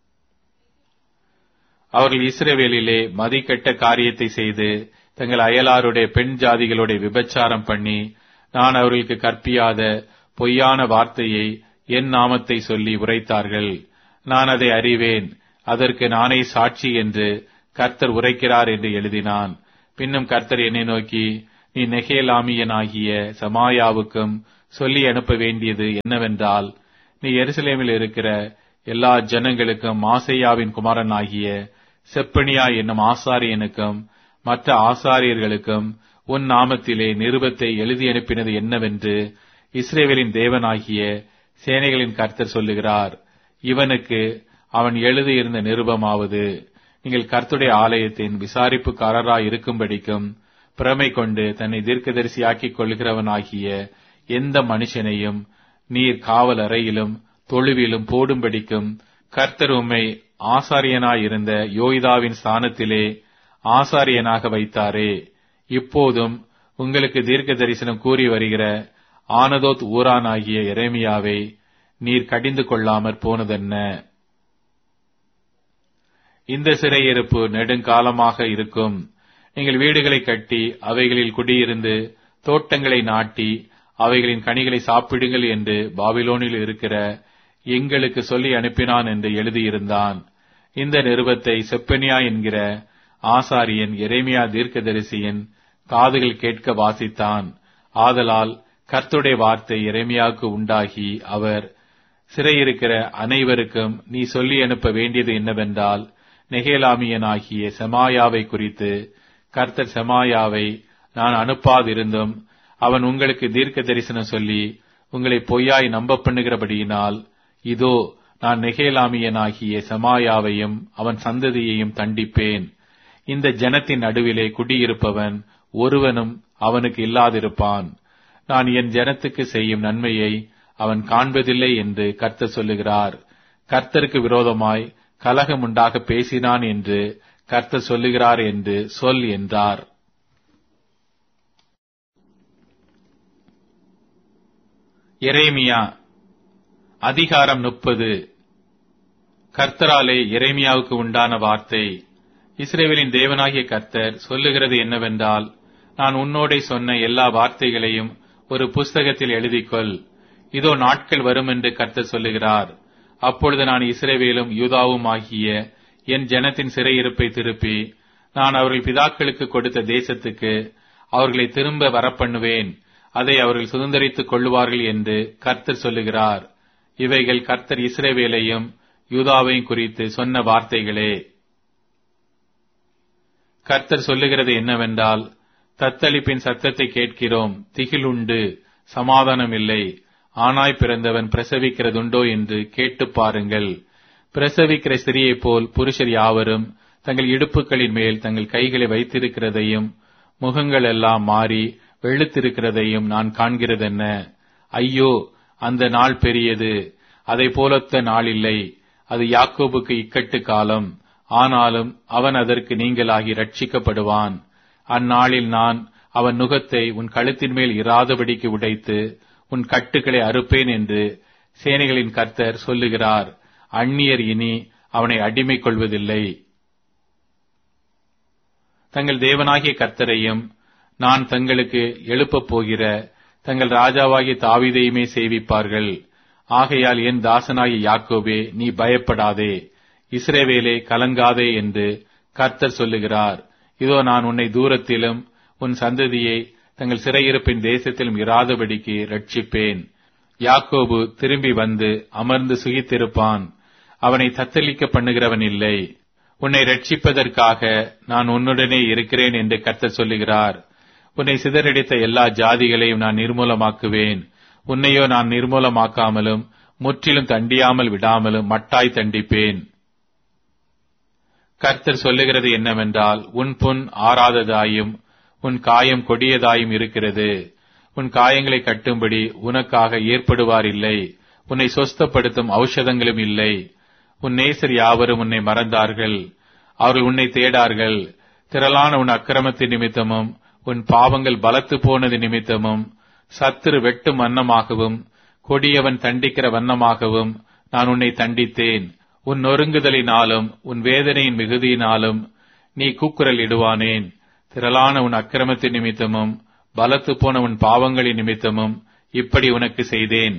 அவர்கள் இஸ்ரேவேலிலே மதிக்கெட்ட காரியத்தை செய்து தங்கள் அயலாருடைய பெண் ஜாதிகளுடைய விபச்சாரம் பண்ணி நான் அவர்களுக்கு கற்பியாத பொய்யான வார்த்தையை என் நாமத்தை சொல்லி உரைத்தார்கள் நான் அதை அறிவேன் அதற்கு நானே சாட்சி என்று கர்த்தர் உரைக்கிறார் என்று எழுதினான் பின்னும் கர்த்தர் என்னை நோக்கி நீ நெகேலாமியனாகிய சமாயாவுக்கும் சொல்லி அனுப்ப வேண்டியது என்னவென்றால் நீ எருசலேமில் இருக்கிற எல்லா ஜனங்களுக்கும் மாசையாவின் குமாரனாகிய செப்பனியா என்னும் ஆசாரியனுக்கும் மற்ற ஆசாரியர்களுக்கும் உன் நாமத்திலே நிருபத்தை எழுதி அனுப்பினது என்னவென்று இஸ்ரேவேலின் தேவனாகிய சேனைகளின் கர்த்தர் சொல்லுகிறார் இவனுக்கு அவன் எழுதியிருந்த நிருபமாவது நீங்கள் கர்த்துடைய ஆலயத்தின் விசாரிப்புக்காரராய் இருக்கும்படிக்கும் பிரமை கொண்டு தன்னை தீர்க்கதரிசியாக்கிக் கொள்கிறவனாகிய எந்த மனுஷனையும் நீர் காவல் அறையிலும் தொழுவிலும் போடும்படிக்கும் கர்த்தர் உம்மை ஆசாரியனாயிருந்த யோய்தாவின் ஸ்தானத்திலே ஆசாரியனாக வைத்தாரே இப்போதும் உங்களுக்கு தீர்க்க தரிசனம் கூறி வருகிற ஆனதோத் ஊரானாகிய எரேமியாவை நீர் கடிந்து கொள்ளாமற் போனதென்ன இந்த சிறையிருப்பு நெடுங்காலமாக இருக்கும் நீங்கள் வீடுகளை கட்டி அவைகளில் குடியிருந்து தோட்டங்களை நாட்டி அவைகளின் கனிகளை சாப்பிடுங்கள் என்று பாபிலோனில் இருக்கிற எங்களுக்கு சொல்லி அனுப்பினான் என்று எழுதியிருந்தான் இந்த நிருபத்தை செப்பனியா என்கிற ஆசாரியன் எரேமியா தீர்க்கதரிசியின் காதுகள் கேட்க வாசித்தான் ஆதலால் கர்த்துடைய வார்த்தை எரேமியாவுக்கு உண்டாகி அவர் சிறையிருக்கிற அனைவருக்கும் நீ சொல்லி அனுப்ப வேண்டியது என்னவென்றால் நெகேலாமியனாகிய செமாயாவை குறித்து கர்த்தர் செமாயாவை நான் அனுப்பாதிருந்தும் அவன் உங்களுக்கு தீர்க்க தரிசனம் சொல்லி உங்களை பொய்யாய் நம்ப பண்ணுகிறபடியினால் இதோ நான் நெகேலாமியனாகிய செமாயாவையும் அவன் சந்ததியையும் தண்டிப்பேன் இந்த ஜனத்தின் நடுவிலே குடியிருப்பவன் ஒருவனும் அவனுக்கு இல்லாதிருப்பான் நான் என் ஜனத்துக்கு செய்யும் நன்மையை அவன் காண்பதில்லை என்று கர்த்தர் சொல்லுகிறார் கர்த்தருக்கு விரோதமாய் கலகம் உண்டாக பேசினான் என்று கர்த்தர் சொல்லுகிறார் என்று சொல் என்றார் எரேமியா அதிகாரம் முப்பது கர்த்தராலே எரேமியாவுக்கு உண்டான வார்த்தை இஸ்ரேவேலின் தேவனாகிய கர்த்தர் சொல்லுகிறது என்னவென்றால் நான் உன்னோடே சொன்ன எல்லா வார்த்தைகளையும் ஒரு புஸ்தகத்தில் எழுதிக்கொள் இதோ நாட்கள் வரும் என்று கர்த்தர் சொல்லுகிறார் அப்பொழுது நான் இஸ்ரேவேலும் யூதாவும் ஆகிய என் ஜனத்தின் சிறையிருப்பை திருப்பி நான் அவர்கள் பிதாக்களுக்கு கொடுத்த தேசத்துக்கு அவர்களை திரும்ப வரப்பண்ணுவேன் அதை அவர்கள் சுதந்திரித்துக் கொள்ளுவார்கள் என்று கர்த்தர் சொல்லுகிறார் இவைகள் கர்த்தர் இஸ்ரேவேலையும் யூதாவையும் குறித்து சொன்ன வார்த்தைகளே கர்த்தர் சொல்லுகிறது என்னவென்றால் தத்தளிப்பின் சத்தத்தை கேட்கிறோம் திகிலுண்டு சமாதானம் இல்லை ஆனாய் பிறந்தவன் பிரசவிக்கிறதுண்டோ என்று கேட்டு பாருங்கள் பிரசவிக்கிற ஸ்திரியைப் போல் புருஷர் யாவரும் தங்கள் இடுப்புகளின் மேல் தங்கள் கைகளை வைத்திருக்கிறதையும் முகங்கள் எல்லாம் மாறி வெளுத்திருக்கிறதையும் நான் காண்கிறதென்ன ஐயோ அந்த நாள் பெரியது அதை போலத்த நாள் இல்லை அது யாக்கோபுக்கு இக்கட்டு காலம் ஆனாலும் அவன் அதற்கு நீங்களாகி ரட்சிக்கப்படுவான் அந்நாளில் நான் அவன் நுகத்தை உன் கழுத்தின் மேல் இராதபடிக்கு உடைத்து உன் கட்டுகளை அறுப்பேன் என்று சேனைகளின் கர்த்தர் சொல்லுகிறார் அந்நியர் இனி அவனை அடிமை கொள்வதில்லை தங்கள் தேவனாகிய கர்த்தரையும் நான் தங்களுக்கு எழுப்பப் போகிற தங்கள் ராஜாவாகிய தாவீதையுமே சேவிப்பார்கள் ஆகையால் என் தாசனாகிய யாக்கோபே நீ பயப்படாதே இஸ்ரேவேலே கலங்காதே என்று கர்த்தர் சொல்லுகிறார் இதோ நான் உன்னை தூரத்திலும் உன் சந்ததியை தங்கள் சிறையிருப்பின் தேசத்திலும் இராதபடிக்கு ரட்சிப்பேன் யாக்கோபு திரும்பி வந்து அமர்ந்து சுகித்திருப்பான் அவனை தத்தளிக்க பண்ணுகிறவன் இல்லை உன்னை ரட்சிப்பதற்காக நான் உன்னுடனே இருக்கிறேன் என்று கர்த்தர் சொல்லுகிறார் உன்னை சிதறடித்த எல்லா ஜாதிகளையும் நான் நிர்மூலமாக்குவேன் உன்னையோ நான் நிர்மூலமாக்காமலும் முற்றிலும் தண்டியாமல் விடாமலும் மட்டாய் தண்டிப்பேன் கர்த்தர் சொல்லுகிறது என்னவென்றால் உன் புண் ஆறாததாயும் உன் காயம் கொடியதாயும் இருக்கிறது உன் காயங்களை கட்டும்படி உனக்காக ஏற்படுவார் இல்லை உன்னை சொஸ்தப்படுத்தும் ஔஷதங்களும் இல்லை உன் நேசர் யாவரும் உன்னை மறந்தார்கள் அவர்கள் உன்னை தேடார்கள் திரளான உன் அக்கிரமத்தின் நிமித்தமும் உன் பாவங்கள் பலத்து போனது நிமித்தமும் சத்துரு வெட்டும் வண்ணமாகவும் கொடியவன் தண்டிக்கிற வண்ணமாகவும் நான் உன்னை தண்டித்தேன் உன் நொறுங்குதலினாலும் உன் வேதனையின் மிகுதியினாலும் நீ கூக்குரல் இடுவானேன் திரளான உன் அக்கிரமத்தின் நிமித்தமும் பலத்து போன உன் பாவங்களின் நிமித்தமும் இப்படி உனக்கு செய்தேன்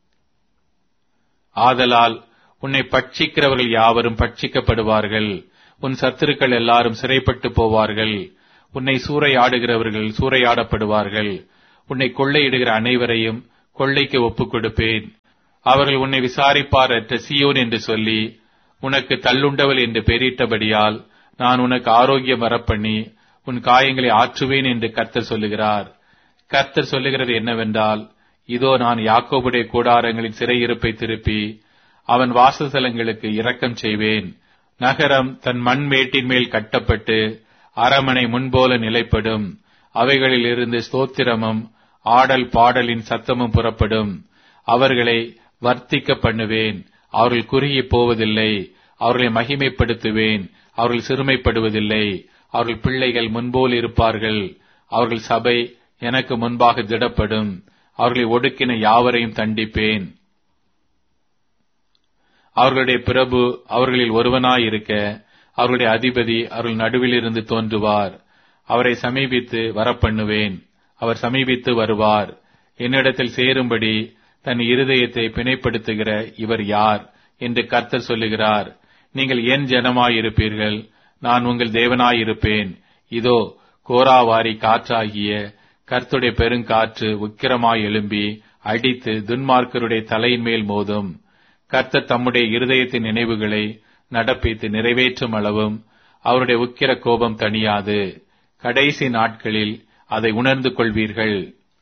ஆதலால் உன்னை பட்சிக்கிறவர்கள் யாவரும் பட்சிக்கப்படுவார்கள் உன் சத்துருக்கள் எல்லாரும் சிறைப்பட்டு போவார்கள் உன்னை சூறையாடுகிறவர்கள் சூறையாடப்படுவார்கள் உன்னை கொள்ளையிடுகிற அனைவரையும் கொள்ளைக்கு ஒப்புக் கொடுப்பேன் அவர்கள் உன்னை விசாரிப்பாரற்ற சியோன் என்று சொல்லி உனக்கு தள்ளுண்டவள் என்று பெயரிட்டபடியால் நான் உனக்கு ஆரோக்கியம் வரப்பண்ணி உன் காயங்களை ஆற்றுவேன் என்று கர்த்தர் சொல்லுகிறார் கர்த்தர் சொல்லுகிறது என்னவென்றால் இதோ நான் யாக்கோபுடைய கூடாரங்களின் சிறையிருப்பை திருப்பி அவன் வாசஸ்தலங்களுக்கு இரக்கம் செய்வேன் நகரம் தன் மண் மேட்டின் மேல் கட்டப்பட்டு அரமனை முன்போல நிலைப்படும் அவைகளில் இருந்து ஸ்தோத்திரமும் ஆடல் பாடலின் சத்தமும் புறப்படும் அவர்களை வர்த்திக்க பண்ணுவேன் அவர்கள் குறுகி போவதில்லை அவர்களை மகிமைப்படுத்துவேன் அவர்கள் சிறுமைப்படுவதில்லை அவர்கள் பிள்ளைகள் முன்போல் இருப்பார்கள் அவர்கள் சபை எனக்கு முன்பாக திடப்படும் அவர்களை ஒடுக்கின யாவரையும் தண்டிப்பேன் அவர்களுடைய பிரபு அவர்களில் ஒருவனாயிருக்க அவர்களுடைய அதிபதி அவர்கள் நடுவில் இருந்து தோன்றுவார் அவரை சமீபித்து வரப்பண்ணுவேன் அவர் சமீபித்து வருவார் என்னிடத்தில் சேரும்படி தன் இருதயத்தை பிணைப்படுத்துகிற இவர் யார் என்று கர்த்தர் சொல்லுகிறார் நீங்கள் என் ஜனமாயிருப்பீர்கள் நான் உங்கள் தேவனாயிருப்பேன் இதோ கோராவாரி காற்றாகிய கர்த்துடைய பெருங்காற்று உக்கிரமாய் எழும்பி அடித்து துன்மார்க்கருடைய தலையின் மேல் மோதும் கர்த்தர் தம்முடைய இருதயத்தின் நினைவுகளை நடப்பித்து நிறைவேற்றும் அளவும் அவருடைய உக்கிர கோபம் தணியாது கடைசி நாட்களில் அதை உணர்ந்து கொள்வீர்கள்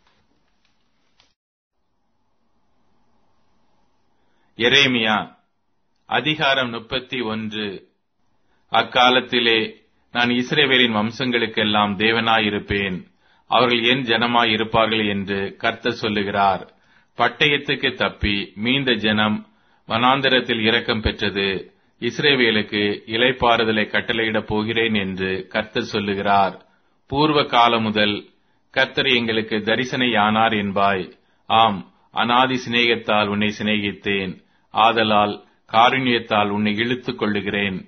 எரேமியா அதிகாரம் முப்பத்தி ஒன்று அக்காலத்திலே நான் இஸ்ரேவேலின் வம்சங்களுக்கெல்லாம் தேவனாயிருப்பேன் அவர்கள் என் ஜனமாய் இருப்பார்கள் என்று கர்த்தர் சொல்லுகிறார் பட்டயத்துக்கு தப்பி மீந்த ஜனம் வனாந்தரத்தில் இரக்கம் பெற்றது இஸ்ரேவேலுக்கு இலைப்பாறுதலை கட்டளையிடப் போகிறேன் என்று கர்த்தர் சொல்லுகிறார் பூர்வ காலம் முதல் கர்த்தர் எங்களுக்கு தரிசனையானார் என்பாய் ஆம் அனாதி சிநேகத்தால் உன்னை சிநேகித்தேன் ஆதலால் காருண்யத்தால் உன்னை இழுத்துக் கொள்ளுகிறேன்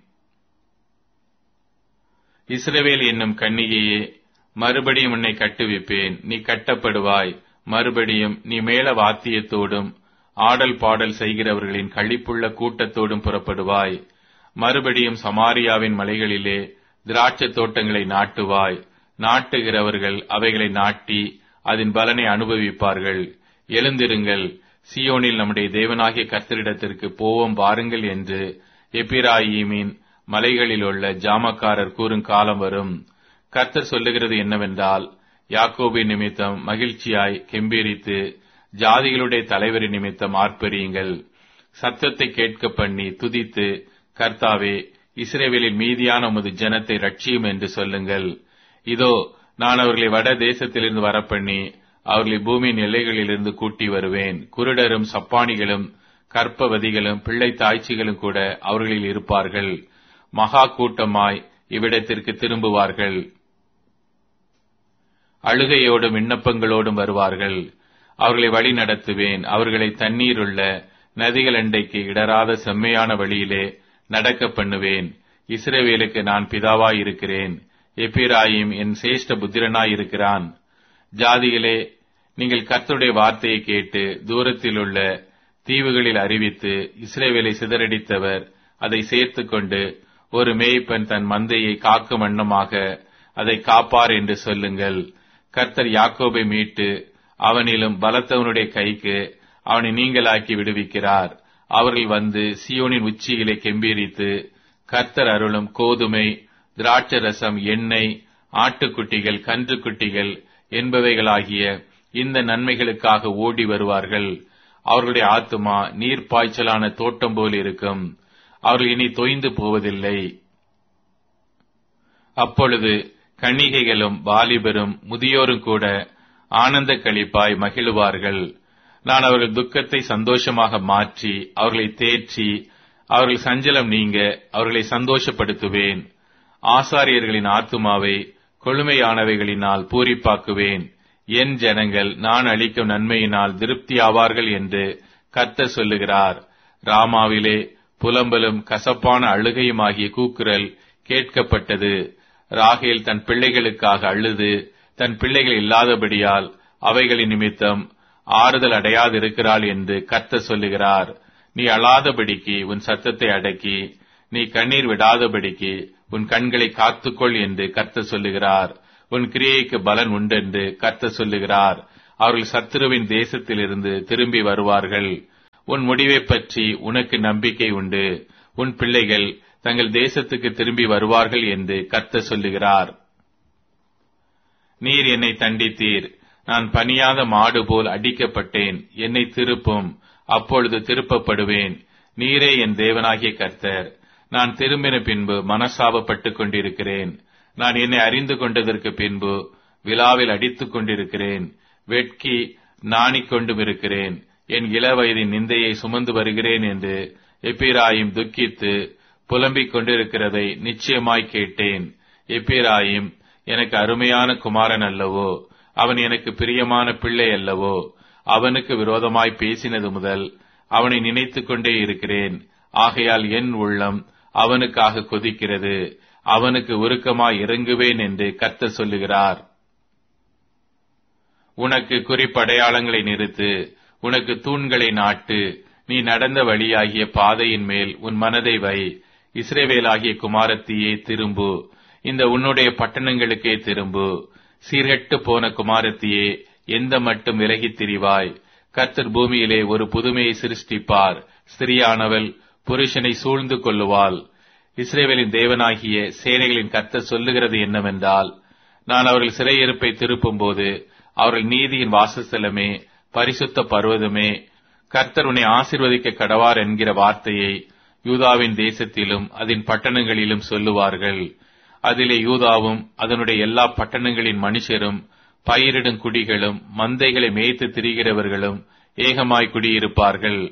இஸ்ரவேல் என்னும் கன்னிகையே மறுபடியும் உன்னை கட்டுவிப்பேன் நீ கட்டப்படுவாய் மறுபடியும் நீ மேல வாத்தியத்தோடும் ஆடல் பாடல் செய்கிறவர்களின் களிப்புள்ள கூட்டத்தோடும் புறப்படுவாய் மறுபடியும் சமாரியாவின் மலைகளிலே திராட்சை தோட்டங்களை நாட்டுவாய் நாட்டுகிறவர்கள் அவைகளை நாட்டி அதன் பலனை அனுபவிப்பார்கள் எழுந்திருங்கள் சியோனில் நம்முடைய தேவனாகிய கர்த்தரிடத்திற்கு போவோம் வாருங்கள் என்று எப்பிராயீமின் மலைகளில் உள்ள ஜாமக்காரர் கூறும் காலம் வரும் கர்த்தர் சொல்லுகிறது என்னவென்றால் யாக்கோபின் நிமித்தம் மகிழ்ச்சியாய் கெம்பீரித்து ஜாதிகளுடைய தலைவரின் நிமித்தம் ஆர்ப்பரியுங்கள் சத்தத்தை கேட்க பண்ணி துதித்து கர்த்தாவே இஸ்ரேவேலில் மீதியான உமது ஜனத்தை ரட்சியும் என்று சொல்லுங்கள் இதோ நான் அவர்களை வட தேசத்திலிருந்து வரப்பண்ணி அவர்களை பூமியின் எல்லைகளிலிருந்து கூட்டி வருவேன் குருடரும் சப்பானிகளும் கற்பவதிகளும் பிள்ளை தாய்ச்சிகளும் கூட அவர்களில் இருப்பார்கள் மகா கூட்டமாய் இவ்விடத்திற்கு திரும்புவார்கள் அழுகையோடும் விண்ணப்பங்களோடும் வருவார்கள் அவர்களை வழி நடத்துவேன் அவர்களை தண்ணீருள்ள நதிகள் அண்டைக்கு இடராத செம்மையான வழியிலே நடக்க பண்ணுவேன் இஸ்ரேவேலுக்கு நான் பிதாவாய் இருக்கிறேன் எப்பிராயிம் என் சேஷ்ட புத்திரனாய் இருக்கிறான் ஜாதிகளே நீங்கள் கர்த்தருடைய வார்த்தையை கேட்டு தூரத்தில் உள்ள தீவுகளில் அறிவித்து இஸ்ரேவேலை சிதறடித்தவர் அதை சேர்த்து கொண்டு ஒரு மேய்ப்பன் தன் மந்தையை காக்கும் வண்ணமாக அதை காப்பார் என்று சொல்லுங்கள் கர்த்தர் யாக்கோபை மீட்டு அவனிலும் பலத்தவனுடைய கைக்கு அவனை நீங்களாக்கி விடுவிக்கிறார் அவர்கள் வந்து சியோனின் உச்சியிலே கெம்பீரித்து கர்த்தர் அருளும் கோதுமை திராட்சரசம் எண்ணெய் ஆட்டுக்குட்டிகள் கன்றுக்குட்டிகள் என்பவைகளாகிய இந்த நன்மைகளுக்காக ஓடி வருவார்கள் அவர்களுடைய ஆத்துமா நீர் பாய்ச்சலான தோட்டம் போல் இருக்கும் அவர்கள் இனி தொய்ந்து போவதில்லை அப்பொழுது கன்னிகைகளும் வாலிபரும் முதியோரும் கூட ஆனந்த களிப்பாய் மகிழுவார்கள் நான் அவர்கள் துக்கத்தை சந்தோஷமாக மாற்றி அவர்களை தேற்றி அவர்கள் சஞ்சலம் நீங்க அவர்களை சந்தோஷப்படுத்துவேன் ஆசாரியர்களின் ஆத்துமாவை கொழுமையானவைகளினால் பூரிப்பாக்குவேன் என் ஜனங்கள் நான் அளிக்கும் நன்மையினால் திருப்தியாவார்கள் என்று கர்த்தர் சொல்லுகிறார் ராமாவிலே புலம்பலும் கசப்பான அழுகையுமாகிய கூக்குரல் கேட்கப்பட்டது ராகேல் தன் பிள்ளைகளுக்காக அழுது தன் பிள்ளைகள் இல்லாதபடியால் அவைகளின் நிமித்தம் ஆறுதல் அடையாதிருக்கிறாள் என்று கர்த்தர் சொல்லுகிறார் நீ அழாதபடிக்கு உன் சத்தத்தை அடக்கி நீ கண்ணீர் விடாதபடிக்கு உன் கண்களை காத்துக்கொள் என்று கர்த்தர் சொல்லுகிறார் உன் கிரியைக்கு பலன் உண்டென்று கர்த்தர் சொல்லுகிறார் அவர்கள் சத்துருவின் தேசத்திலிருந்து திரும்பி வருவார்கள் உன் முடிவைப் பற்றி உனக்கு நம்பிக்கை உண்டு உன் பிள்ளைகள் தங்கள் தேசத்துக்கு திரும்பி வருவார்கள் என்று கர்த்தர் சொல்லுகிறார் நீர் என்னை தண்டித்தீர் நான் பணியாத மாடு போல் அடிக்கப்பட்டேன் என்னை திருப்பும் அப்பொழுது திருப்பப்படுவேன் நீரே என் தேவனாகிய கர்த்தர் நான் திரும்பின பின்பு மனசாபப்பட்டுக் கொண்டிருக்கிறேன் நான் என்னை அறிந்து கொண்டதற்கு பின்பு விழாவில் அடித்துக் கொண்டிருக்கிறேன் வெட்கி நாணிக் கொண்டும் இருக்கிறேன் என் இளவயதின் நிந்தையை சுமந்து வருகிறேன் என்று எப்பிராயும் துக்கித்து புலம்பிக் கொண்டிருக்கிறதை நிச்சயமாய் கேட்டேன் எப்பிராயும் எனக்கு அருமையான குமாரன் அல்லவோ அவன் எனக்கு பிரியமான பிள்ளை அல்லவோ அவனுக்கு விரோதமாய் பேசினது முதல் அவனை நினைத்துக் கொண்டே இருக்கிறேன் ஆகையால் என் உள்ளம் அவனுக்காக கொதிக்கிறது அவனுக்கு உருக்கமாய் இறங்குவேன் என்று கர்த்தர் சொல்லுகிறார் உனக்கு குறிப்படையாளங்களை நிறுத்து உனக்கு தூண்களை நாட்டு நீ நடந்த வழியாகிய பாதையின் மேல் உன் மனதை வை இஸ்ரேவேலாகிய குமாரத்தியே திரும்பு இந்த உன்னுடைய பட்டணங்களுக்கே திரும்பு சீர்கெட்டு போன குமாரத்தியே எந்த மட்டும் விலகித் திரிவாய் கர்த்தர் பூமியிலே ஒரு புதுமையை சிருஷ்டிப்பார் ஸ்திரியானவள் புருஷனை சூழ்ந்து கொள்ளுவாள் இஸ்ரேவேலின் தேவனாகிய சேனைகளின் கர்த்தர் சொல்லுகிறது என்னவென்றால் நான் அவர்கள் சிறையிருப்பை திருப்பும் போது அவர்கள் நீதியின் வாசஸ்தலமே பரிசுத்த பர்வதமே கர்த்தர் உன்னை ஆசிர்வதிக்க கடவார் என்கிற வார்த்தையை யூதாவின் தேசத்திலும் அதன் பட்டணங்களிலும் சொல்லுவார்கள் அதிலே யூதாவும் அதனுடைய எல்லா பட்டணங்களின் மனுஷரும் பயிரிடும் குடிகளும் மந்தைகளை மேய்த்து திரிகிறவர்களும் ஏகமாய் குடியிருப்பார்கள்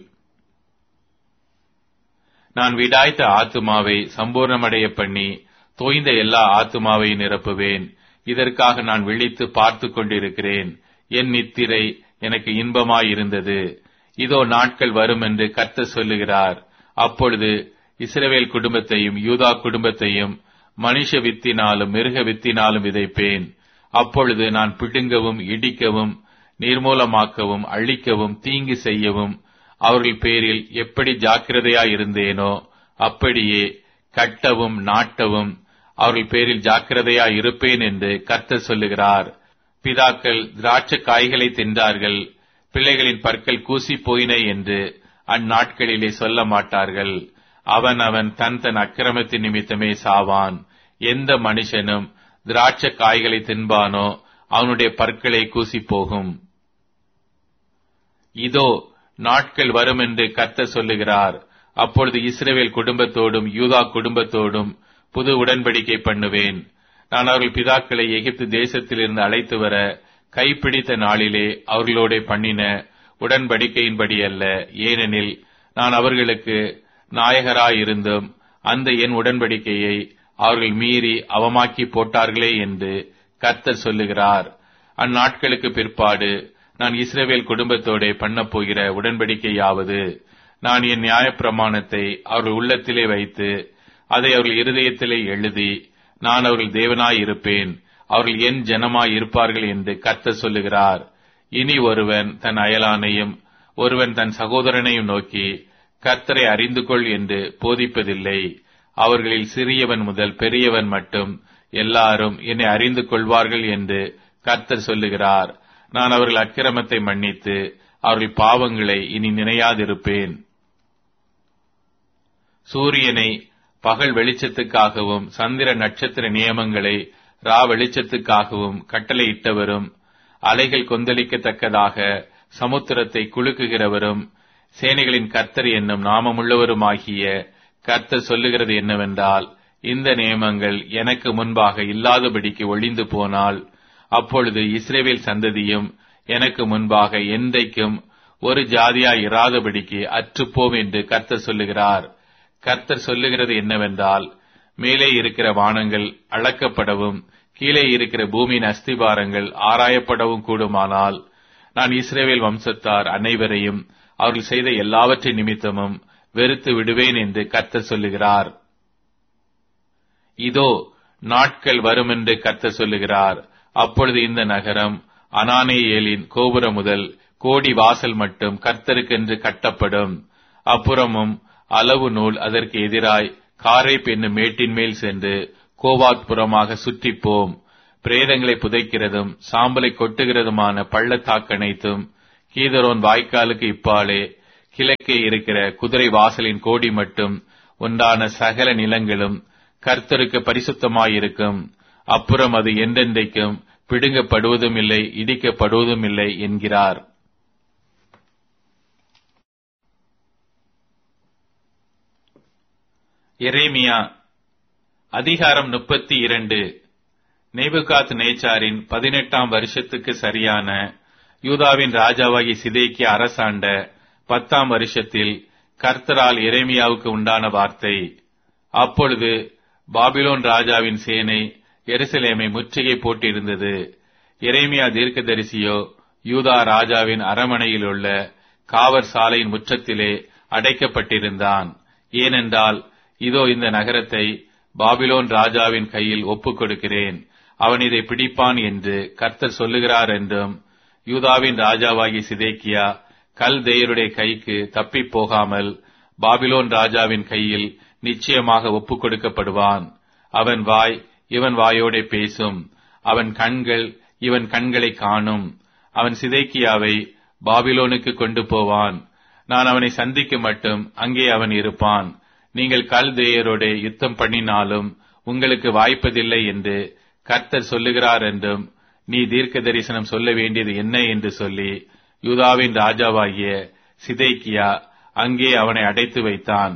நான் விடாய்த்த ஆத்துமாவை சம்பூர்ணமடைய பண்ணி தோய்ந்த எல்லா ஆத்துமாவை நிரப்புவேன் இதற்காக நான் விழித்து பார்த்து கொண்டிருக்கிறேன் என் நித்திரை எனக்கு இன்பமாயிருந்தது இதோ நாட்கள் வரும் என்று கர்த்தர் சொல்லுகிறார் அப்பொழுது இஸ்ரவேல் குடும்பத்தையும் யூதா குடும்பத்தையும் மனுஷ வித்தினாலும் மிருக வித்தினாலும் விதைப்பேன் அப்பொழுது நான் பிடுங்கவும் இடிக்கவும் நிர்மூலமாக்கவும் அழிக்கவும் தீங்கு செய்யவும் அவர்கள் பேரில் எப்படி ஜாக்கிரதையாயிருந்தேனோ அப்படியே கட்டவும் நாட்டவும் அவர்கள் பேரில் ஜாக்கிரதையாய் இருப்பேன் என்று கர்த்தர் சொல்லுகிறார் பிதாக்கள் திராட்சை காய்களை தின்றார்கள் பிள்ளைகளின் பற்கள் கூசி போயின என்று அந்நாட்களிலே சொல்ல மாட்டார்கள் அவன் அவன் தன் தன் அக்கிரமத்தின் நிமித்தமே சாவான் எந்த மனுஷனும் திராட்சை காய்களை தின்பானோ அவனுடைய பற்களை கூசி போகும் இதோ நாட்கள் வரும் என்று கர்த்தர் சொல்லுகிறார் அப்பொழுது இஸ்ரேவேல் குடும்பத்தோடும் யூதா குடும்பத்தோடும் புது உடன்படிக்கை பண்ணுவேன் நான் அவர்கள் பிதாக்களை எகிப்து தேசத்திலிருந்து அழைத்து வர கைப்பிடித்த நாளிலே அவர்களோட பண்ணின உடன்படிக்கையின்படி அல்ல ஏனெனில் நான் அவர்களுக்கு நாயகராயிருந்தும் அந்த என் உடன்படிக்கையை அவர்கள் மீறி அவமாக்கி போட்டார்களே என்று கர்த்தர் சொல்லுகிறார் அந்நாட்களுக்கு பிற்பாடு நான் இஸ்ரேவேல் குடும்பத்தோட பண்ணப் போகிற உடன்படிக்கையாவது நான் என் நியாயப்பிரமாணத்தை அவர்கள் உள்ளத்திலே வைத்து அதை அவர்கள் இருதயத்திலே எழுதி நான் அவர்கள் தேவனாய் இருப்பேன் அவர்கள் என் ஜனமாய் இருப்பார்கள் என்று கர்த்தர் சொல்லுகிறார் இனி ஒருவன் தன் அயலானையும் ஒருவன் தன் சகோதரனையும் நோக்கி கர்த்தரை அறிந்து கொள் என்று போதிப்பதில்லை அவர்களில் சிறியவன் முதல் பெரியவன் மட்டும் எல்லாரும் என்னை அறிந்து கொள்வார்கள் என்று கர்த்தர் சொல்லுகிறார் நான் அவர்கள் அக்கிரமத்தை மன்னித்து அவர்கள் பாவங்களை இனி நினையாதிருப்பேன் சூரியனை பகல் வெளிச்சத்துக்காகவும் சந்திர நட்சத்திர நியமங்களை ரா வெளிச்சத்துக்காகவும் கட்டளையிட்டவரும் அலைகள் கொந்தளிக்கத்தக்கதாக சமுத்திரத்தை குலுக்குகிறவரும் சேனைகளின் கர்த்தர் என்னும் நாமமுள்ளவருமாகிய கர்த்தர் சொல்லுகிறது என்னவென்றால் இந்த நியமங்கள் எனக்கு முன்பாக இல்லாதபடிக்கு ஒளிந்து போனால் அப்பொழுது இஸ்ரேவேல் சந்ததியும் எனக்கு முன்பாக என்றைக்கும் ஒரு ஜாதியாய் இராதபடிக்கு அற்றுப்போம் என்று கர்த்தர் சொல்லுகிறார் கர்த்தர் சொல்லுகிறது என்னவென்றால் மேலே இருக்கிற வானங்கள் அளக்கப்படவும் கீழே இருக்கிற பூமியின் அஸ்திபாரங்கள் ஆராயப்படவும் கூடுமானால் நான் இஸ்ரேவேல் வம்சத்தார் அனைவரையும் அவர்கள் செய்த எல்லாவற்றின் நிமித்தமும் வெறுத்து விடுவேன் என்று கர்த்தர் சொல்லுகிறார் இதோ நாட்கள் வரும் என்று கர்த்தர் சொல்லுகிறார் அப்பொழுது இந்த நகரம் அனானேயேலின் கோபுரம் முதல் கோடி வாசல் மட்டும் கர்த்தருக்கென்று கட்டப்படும் அப்புறமும் அளவு நூல் அதற்கு எதிராய் காரை என்னும் மேட்டின் மேல் சென்று கோவாத் புறமாக சுற்றிப்போம் பிரேதங்களை புதைக்கிறதும் சாம்பலை கொட்டுகிறதுமான பள்ளத்தாக்கனைத்தும் கீதரோன் வாய்க்காலுக்கு இப்பாலே கிழக்கே இருக்கிற குதிரை வாசலின் கோடி மட்டும் உண்டான சகல நிலங்களும் கர்த்தருக்கு பரிசுத்தமாயிருக்கும் அப்புறம் அது என்றென்றைக்கும் பிடுங்கப்படுவதும் இல்லை இடிக்கப்படுவதும் இல்லை என்கிறார் எரேமியா அதிகாரம் முப்பத்தி இரண்டு நேபுகாத் நேச்சாரின் பதினெட்டாம் வருஷத்துக்கு சரியான யூதாவின் ராஜாவாகி சிதேக்கிய அரசாண்ட பத்தாம் வருஷத்தில் கர்த்தரால் எரேமியாவுக்கு உண்டான வார்த்தை அப்பொழுது பாபிலோன் ராஜாவின் சேனை எருசலேமை முற்றுகை போட்டிருந்தது எரேமியா தீர்க்கதரிசியோ யூதா ராஜாவின் அரமனையில் உள்ள காவற் சாலையின் முற்றத்திலே அடைக்கப்பட்டிருந்தான் ஏனென்றால் இதோ இந்த நகரத்தை பாபிலோன் ராஜாவின் கையில் ஒப்புக் கொடுக்கிறேன் அவன் இதை பிடிப்பான் என்று கர்த்தர் சொல்லுகிறார் என்றும் யூதாவின் ராஜாவாகி சிதேக்கியா கல் தேயருடைய கைக்கு தப்பி போகாமல் பாபிலோன் ராஜாவின் கையில் நிச்சயமாக ஒப்புக் கொடுக்கப்படுவான் அவன் வாய் இவன் வாயோடே பேசும் அவன் கண்கள் இவன் கண்களை காணும் அவன் சிதைக்கியாவை பாபிலோனுக்கு கொண்டு போவான் நான் அவனை சந்திக்க மட்டும் அங்கே அவன் இருப்பான் நீங்கள் கல் தேயரோட யுத்தம் பண்ணினாலும் உங்களுக்கு வாய்ப்பதில்லை என்று கர்த்தர் சொல்லுகிறார் என்றும் நீ தீர்க்க தரிசனம் சொல்ல வேண்டியது என்ன என்று சொல்லி யூதாவின் ராஜாவாகிய சிதைக்கியா அங்கே அவனை அடைத்து வைத்தான்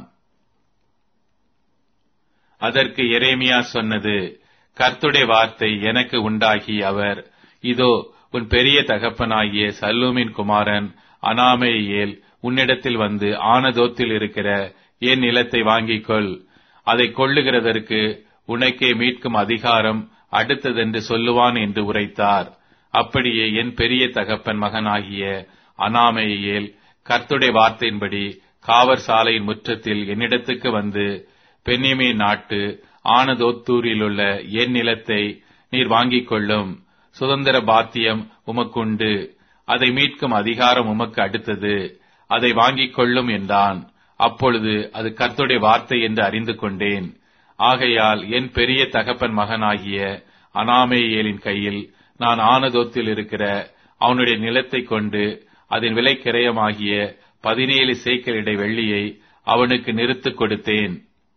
அதற்கு எரேமியா சொன்னது கர்த்துடைய வார்த்தை எனக்கு உண்டாகி அவர் இதோ உன் பெரிய தகப்பனாகிய சல்லூமின் குமாரன் அனாமேயேல் உன்னிடத்தில் வந்து ஆனதோத்தில் இருக்கிற என் நிலத்தை வாங்கிக் கொள் அதை கொள்ளுகிறதற்கு உனக்கே மீட்கும் அதிகாரம் அடுத்ததென்று சொல்லுவான் என்று உரைத்தார் அப்படியே என் பெரிய தகப்பன் மகனாகிய அனாமேயேல் கர்த்துடைய வார்த்தையின்படி காவற் சாலையின் முற்றத்தில் என்னிடத்துக்கு வந்து பெண்ணிமே நாட்டு ஆனதோத்தூரிலுள்ள என் நிலத்தை நீர் வாங்கிக் கொள்ளும் சுதந்திர பாத்தியம் உமக்குண்டு அதை மீட்கும் அதிகாரம் உமக்கு அடுத்தது அதை வாங்கிக் கொள்ளும் என்றான் அப்பொழுது அது கர்த்துடைய வார்த்தை என்று அறிந்து கொண்டேன் ஆகையால் என் பெரிய தகப்பன் மகனாகிய அனாமேயேலின் கையில் நான் ஆனதோத்தில் இருக்கிற அவனுடைய நிலத்தை கொண்டு அதன் விலை கிரயமாகிய பதினேழு சேக்கலிடை வெள்ளியை அவனுக்கு நிறுத்துக் கொடுத்தேன்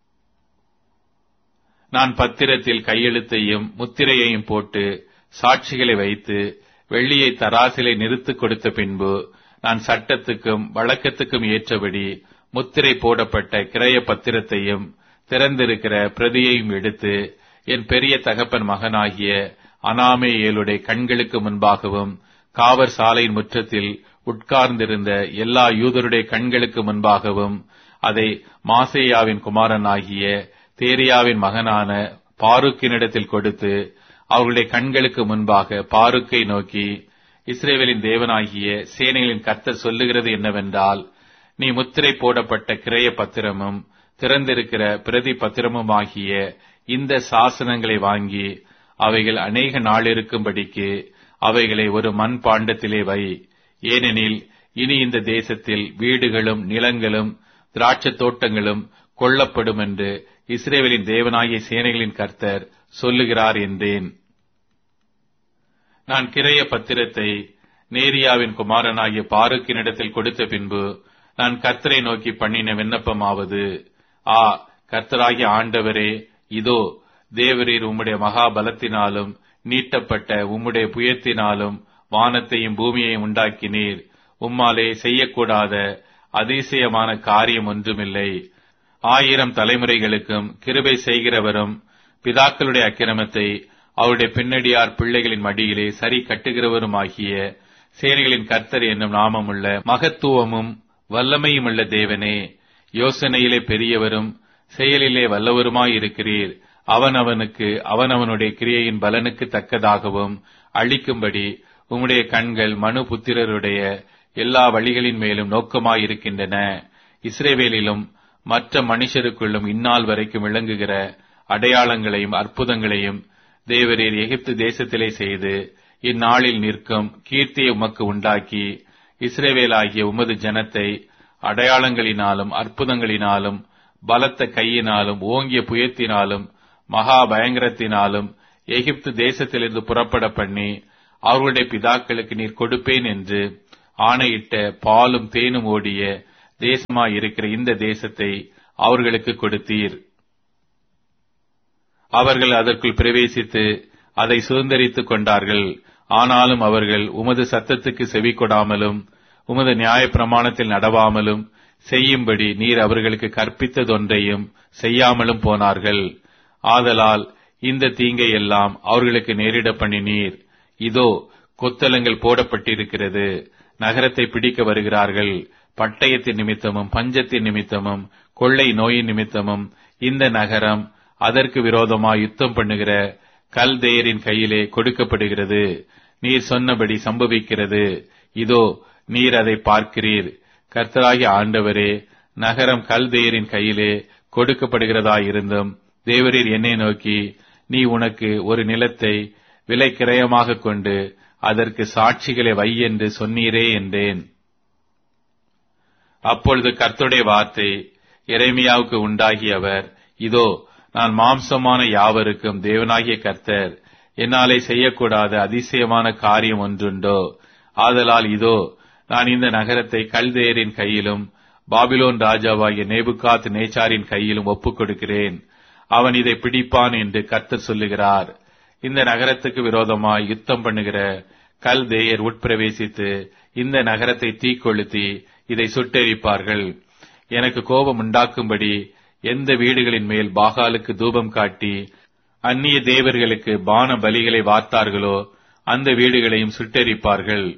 நான் பத்திரத்தில் கையெழுத்தையும் முத்திரையையும் போட்டு சாட்சிகளை வைத்து வெள்ளியை தராசிலை நிறுத்துக் கொடுத்த பின்பு நான் சட்டத்துக்கும் வழக்கத்துக்கும் ஏற்றபடி முத்திரை போடப்பட்ட கிரய பத்திரத்தையும் திறந்திருக்கிற பிரதியையும் எடுத்து என் பெரிய தகப்பன் மகனாகிய அனாமேயேலுடைய கண்களுக்கு முன்பாகவும் காவற் சாலையின் முற்றத்தில் உட்கார்ந்திருந்த எல்லா யூதருடைய கண்களுக்கு முன்பாகவும் அதை மாசேயாவின் குமாரனாகிய தேரியாவின் மகனான பாருக்கினிடத்தில் கொடுத்து அவர்களுடைய கண்களுக்கு முன்பாக பாருக்கை நோக்கி இஸ்ரேவேலின் தேவனாகிய சேனைகளின் கர்த்தர் சொல்லுகிறது என்னவென்றால் நீ முத்திரை போடப்பட்ட கிரய பத்திரமும் திறந்திருக்கிற பிரதி பத்திரமுமாகிய இந்த சாசனங்களை வாங்கி அவைகள் அநேக நாள் இருக்கும்படிக்கு அவைகளை ஒரு மண் பாண்டத்திலே வை ஏனெனில் இனி இந்த தேசத்தில் வீடுகளும் நிலங்களும் திராட்சத் தோட்டங்களும் கொல்லப்படும் என்று இஸ்ரேவேலின் தேவனாகிய சேனைகளின் கர்த்தர் சொல்லுகிறார் என்றேன் நான் கிரைய பத்திரத்தை நேரியாவின் குமாரனாகிய பாருக்கினிடத்தில் கொடுத்த பின்பு நான் கர்த்தரை நோக்கி பண்ணின விண்ணப்பமாவது ஆ கர்த்தராகிய ஆண்டவரே இதோ தேவரீர் உம்முடைய மகாபலத்தினாலும் நீட்டப்பட்ட உம்முடைய புயத்தினாலும் வானத்தையும் பூமியையும் உண்டாக்கினீர் உம்மாலே செய்யக்கூடாத அதிசயமான காரியம் ஒன்றுமில்லை ஆயிரம் தலைமுறைகளுக்கும் கிருபை செய்கிறவரும் பிதாக்களுடைய அக்கிரமத்தை அவருடைய பின்னடியார் பிள்ளைகளின் மடியிலே சரி கட்டுகிறவருமாகிய சேனைகளின் கர்த்தர் என்னும் நாமமுள்ள மகத்துவமும் வல்லமையுமுள்ள தேவனே யோசனையிலே பெரியவரும் செயலிலே வல்லவருமாயிருக்கிறீர் அவனவனுக்கு அவனவனுடைய கிரியையின் பலனுக்கு தக்கதாகவும் அளிக்கும்படி உம்முடைய கண்கள் மனு புத்திரருடைய எல்லா வழிகளின் மேலும் நோக்கமாயிருக்கின்றன இஸ்ரேவேலிலும் மற்ற மனுஷருக்குள்ளும் இந்நாள் வரைக்கும் விளங்குகிற அடையாளங்களையும் அற்புதங்களையும் தேவரீர் எகிப்து தேசத்திலே செய்து இந்நாளில் நிற்கும் கீர்த்தியை உமக்கு உண்டாக்கி இஸ்ரேவேலாகிய உமது ஜனத்தை அடையாளங்களினாலும் அற்புதங்களினாலும் பலத்த கையினாலும் ஓங்கிய புயத்தினாலும் மகா பயங்கரத்தினாலும் எகிப்து தேசத்திலிருந்து புறப்பட பண்ணி அவர்களுடைய பிதாக்களுக்கு நீர் கொடுப்பேன் என்று ஆணையிட்ட பாலும் தேனும் ஓடிய தேசமாய் இருக்கிற இந்த தேசத்தை அவர்களுக்கு கொடுத்தீர் அவர்கள் அதற்குள் பிரவேசித்து அதை சுதந்திரித்துக் கொண்டார்கள் ஆனாலும் அவர்கள் உமது சத்தத்துக்கு செவி கொடாமலும் உமது நியாய பிரமாணத்தில் நடவாமலும் செய்யும்படி நீர் அவர்களுக்கு கற்பித்ததொன்றையும் செய்யாமலும் போனார்கள் ஆதலால் இந்த தீங்கை எல்லாம் அவர்களுக்கு நேரிட பண்ணினீர் இதோ கொத்தலங்கள் போடப்பட்டிருக்கிறது நகரத்தை பிடிக்க வருகிறார்கள் பட்டயத்தின் நிமித்தமும் பஞ்சத்தின் நிமித்தமும் கொள்ளை நோயின் நிமித்தமும் இந்த நகரம் அதற்கு விரோதமாய் யுத்தம் பண்ணுகிற கல்தேயரின் கையிலே கொடுக்கப்படுகிறது நீர் சொன்னபடி சம்பவிக்கிறது இதோ நீர் அதை பார்க்கிறீர் கர்த்தராகிய ஆண்டவரே நகரம் கல்தேயரின் கையிலே கொடுக்கப்படுகிறதாயிருந்தும் தேவரீர் என்னை நோக்கி நீ உனக்கு ஒரு நிலத்தை விலை கிரயமாக கொண்டு அதற்கு சாட்சிகளை வை என்று சொன்னீரே என்றேன் அப்பொழுது கர்த்தருடைய வார்த்தை எரேமியாவுக்கு உண்டாகிய அவர் இதோ நான் மாம்சமான யாவருக்கும் தேவனாகிய கர்த்தர் என்னாலே செய்யக்கூடாத அதிசயமான காரியம் ஒன்றுண்டோ ஆதலால் இதோ நான் இந்த நகரத்தை கல்தேயரின் கையிலும் பாபிலோன் ராஜாவாகிய நேபுகாத் நேச்சாரின் கையிலும் ஒப்புக் கொடுக்கிறேன் அவன் இதை பிடிப்பான் என்று கர்த்தர் சொல்லுகிறார் இந்த நகரத்துக்கு விரோதமாய் யுத்தம் பண்ணுகிற கல்தேயர் உட்பிரவேசித்து இந்த நகரத்தை தீக்கொளுத்தி இதை சுட்டெரிப்பார்கள் எனக்கு கோபம் உண்டாக்கும்படி எந்த வீடுகளின் மேல் பாகாலுக்கு தூபம் காட்டி அந்நிய தேவர்களுக்கு பான பலிகளை வார்த்தார்களோ அந்த வீடுகளையும் சுட்டெரிப்பார்கள்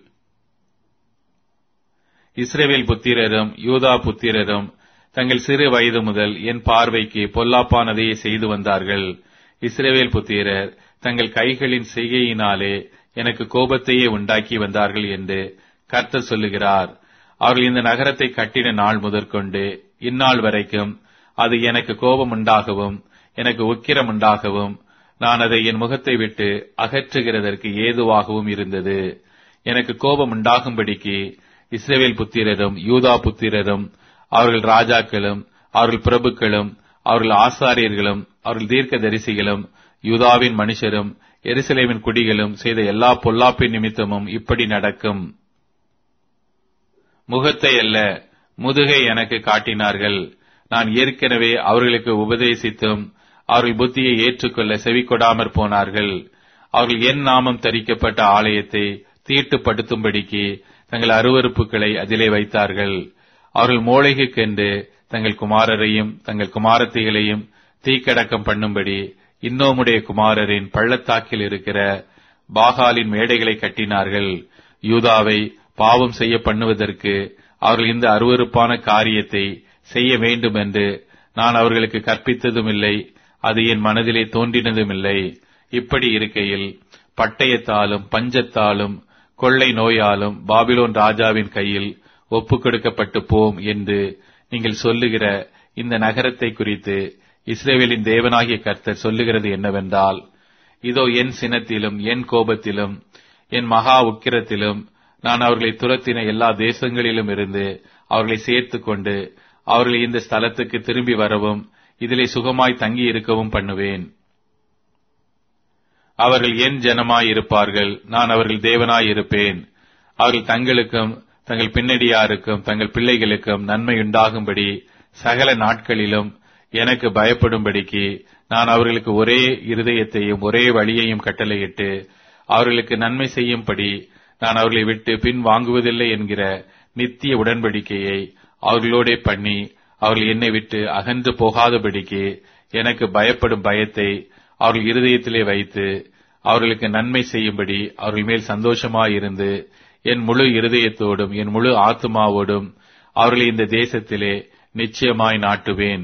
இஸ்ரேவேல் புத்திரரும் யூதா புத்திரரும் தங்கள் சிறு வயது முதல் என் பார்வைக்கு பொல்லாப்பானதையே செய்து வந்தார்கள் இஸ்ரேவேல் புத்திரர் தங்கள் கைகளின் செய்கையினாலே எனக்கு கோபத்தையே உண்டாக்கி வந்தார்கள் என்று கர்த்தர் சொல்லுகிறார் அவர்கள் இந்த நகரத்தை கட்டின நாள் முதற்கொண்டு இந்நாள் வரைக்கும் அது எனக்கு கோபம் உண்டாகவும் எனக்கு உக்கிரம் உண்டாகவும் நான் அதை என் முகத்தை விட்டு அகற்றுகிறதற்கு ஏதுவாகவும் இருந்தது எனக்கு கோபம் உண்டாகும்படிக்கு இஸ்ரேவேல் புத்திரரும் யூதா புத்திரரும் அவர்கள் ராஜாக்களும் அவர்கள் பிரபுக்களும் அவர்கள் ஆசாரியர்களும் அவர்கள் தீர்க்க தரிசிகளும் யூதாவின் மனுஷரும் எருசலேமின் குடிகளும் செய்த எல்லா பொல்லாப்பின் நிமித்தமும் இப்படி நடக்கும் முகத்தை அல்ல முதுகை எனக்கு காட்டினார்கள் நான் ஏற்கனவே அவர்களுக்கு உபதேசித்தும் அவர்கள் புத்தியை ஏற்றுக்கொள்ள செவிக்கொடாமற் போனார்கள் அவர்கள் என் நாமம் தரிக்கப்பட்ட ஆலயத்தை தீட்டுப்படுத்தும்படிக்கு தங்கள் அருவறுப்புகளை அதிலே வைத்தார்கள் அவர்கள் மூளைகுக்கென்று தங்கள் குமாரரையும் தங்கள் குமாரத்திகளையும் தீக்கடக்கம் பண்ணும்படி இன்னோமுடைய குமாரரின் பள்ளத்தாக்கில் இருக்கிற பாகாலின் மேடைகளை கட்டினார்கள் யூதாவை பாவம் செய்ய பண்ணுவதற்கு அவர்கள் இந்த அருவறுப்பான காரியத்தை செய்ய வேண்டும் என்று நான் அவர்களுக்கு கற்பித்ததும் இல்லை அது என் மனதிலே தோன்றினதும் இல்லை இப்படி இருக்கையில் பட்டயத்தாலும் பஞ்சத்தாலும் கொள்ளை நோயாலும் பாபிலோன் ராஜாவின் கையில் ஒப்புக் கொடுக்கப்பட்டு போம் என்று நீங்கள் சொல்லுகிற இந்த நகரத்தை குறித்து இஸ்ரேவேலின் தேவனாகிய கர்த்தர் சொல்லுகிறது என்னவென்றால் இதோ என் சினத்திலும் என் கோபத்திலும் என் மகா உக்கிரத்திலும் நான் அவர்களை துரத்தின எல்லா தேசங்களிலும் இருந்து அவர்களை சேர்த்து கொண்டு அவர்களை இந்த ஸ்தலத்துக்கு திரும்பி வரவும் இதிலே சுகமாய் தங்கி இருக்கவும் பண்ணுவேன் அவர்கள் என் ஜனமாய் இருப்பார்கள் நான் அவர்கள் தேவனாய் இருப்பேன் அவர்கள் தங்களுக்கும் தங்கள் பின்னடியாருக்கும் தங்கள் பிள்ளைகளுக்கும் நன்மை உண்டாகும்படி சகல நாட்களிலும் எனக்கு பயப்படும்படிக்கு நான் அவர்களுக்கு ஒரே இருதயத்தையும் ஒரே வழியையும் கட்டளையிட்டு அவர்களுக்கு நன்மை செய்யும்படி நான் அவர்களை விட்டு பின் வாங்குவதில்லை என்கிற நித்திய உடன்படிக்கையை அவர்களோடே பண்ணி அவர்கள் என்னை விட்டு அகன்று போகாதபடிக்கு எனக்கு பயப்படும் பயத்தை அவர்கள் இருதயத்திலே வைத்து அவர்களுக்கு நன்மை செய்யும்படி அவர்கள் மேல் சந்தோஷமாயிருந்து என் முழு இருதயத்தோடும் என் முழு ஆத்மாவோடும் அவர்களை இந்த தேசத்திலே நிச்சயமாய் நாட்டுவேன்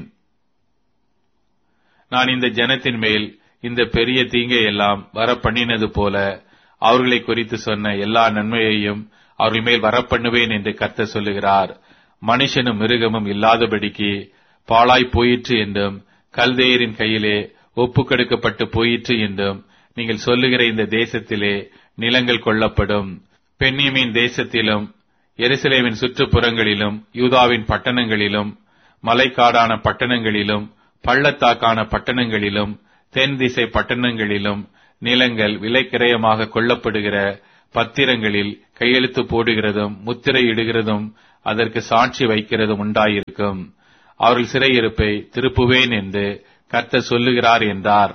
நான் இந்த ஜனத்தின் மேல் இந்த பெரிய தீங்கை எல்லாம் வர பண்ணினது போல அவர்களை குறித்து சொன்ன எல்லா நன்மையையும் அவர்கள் மேல் வரப்பண்ணுவேன் என்று கர்த்தர் சொல்லுகிறார் மனுஷனும் மிருகமும் இல்லாதபடிக்கு பாழாய் போயிற்று என்றும் கல்தேயரின் கையிலே ஒப்புக்கெடுக்கப்பட்டு போயிற்று என்றும் நீங்கள் சொல்லுகிற இந்த தேசத்திலே நிலங்கள் கொள்ளப்படும் பெண்ணியமின் தேசத்திலும் எருசலேமின் சுற்றுப்புறங்களிலும் யூதாவின் பட்டணங்களிலும் மலைக்காடான பட்டணங்களிலும் பள்ளத்தாக்கான பட்டணங்களிலும் தென் திசை பட்டணங்களிலும் நிலங்கள் விலைக்கிரயமாக கொள்ளப்படுகிற பத்திரங்களில் கையெழுத்து போடுகிறதும் முத்திரையிடுகிறதும் அதற்கு சாட்சி வைக்கிறதும் உண்டாயிருக்கும் அவர்கள் சிறையிருப்பை திருப்புவேன் என்று கர்த்தர் சொல்லுகிறார் என்றார்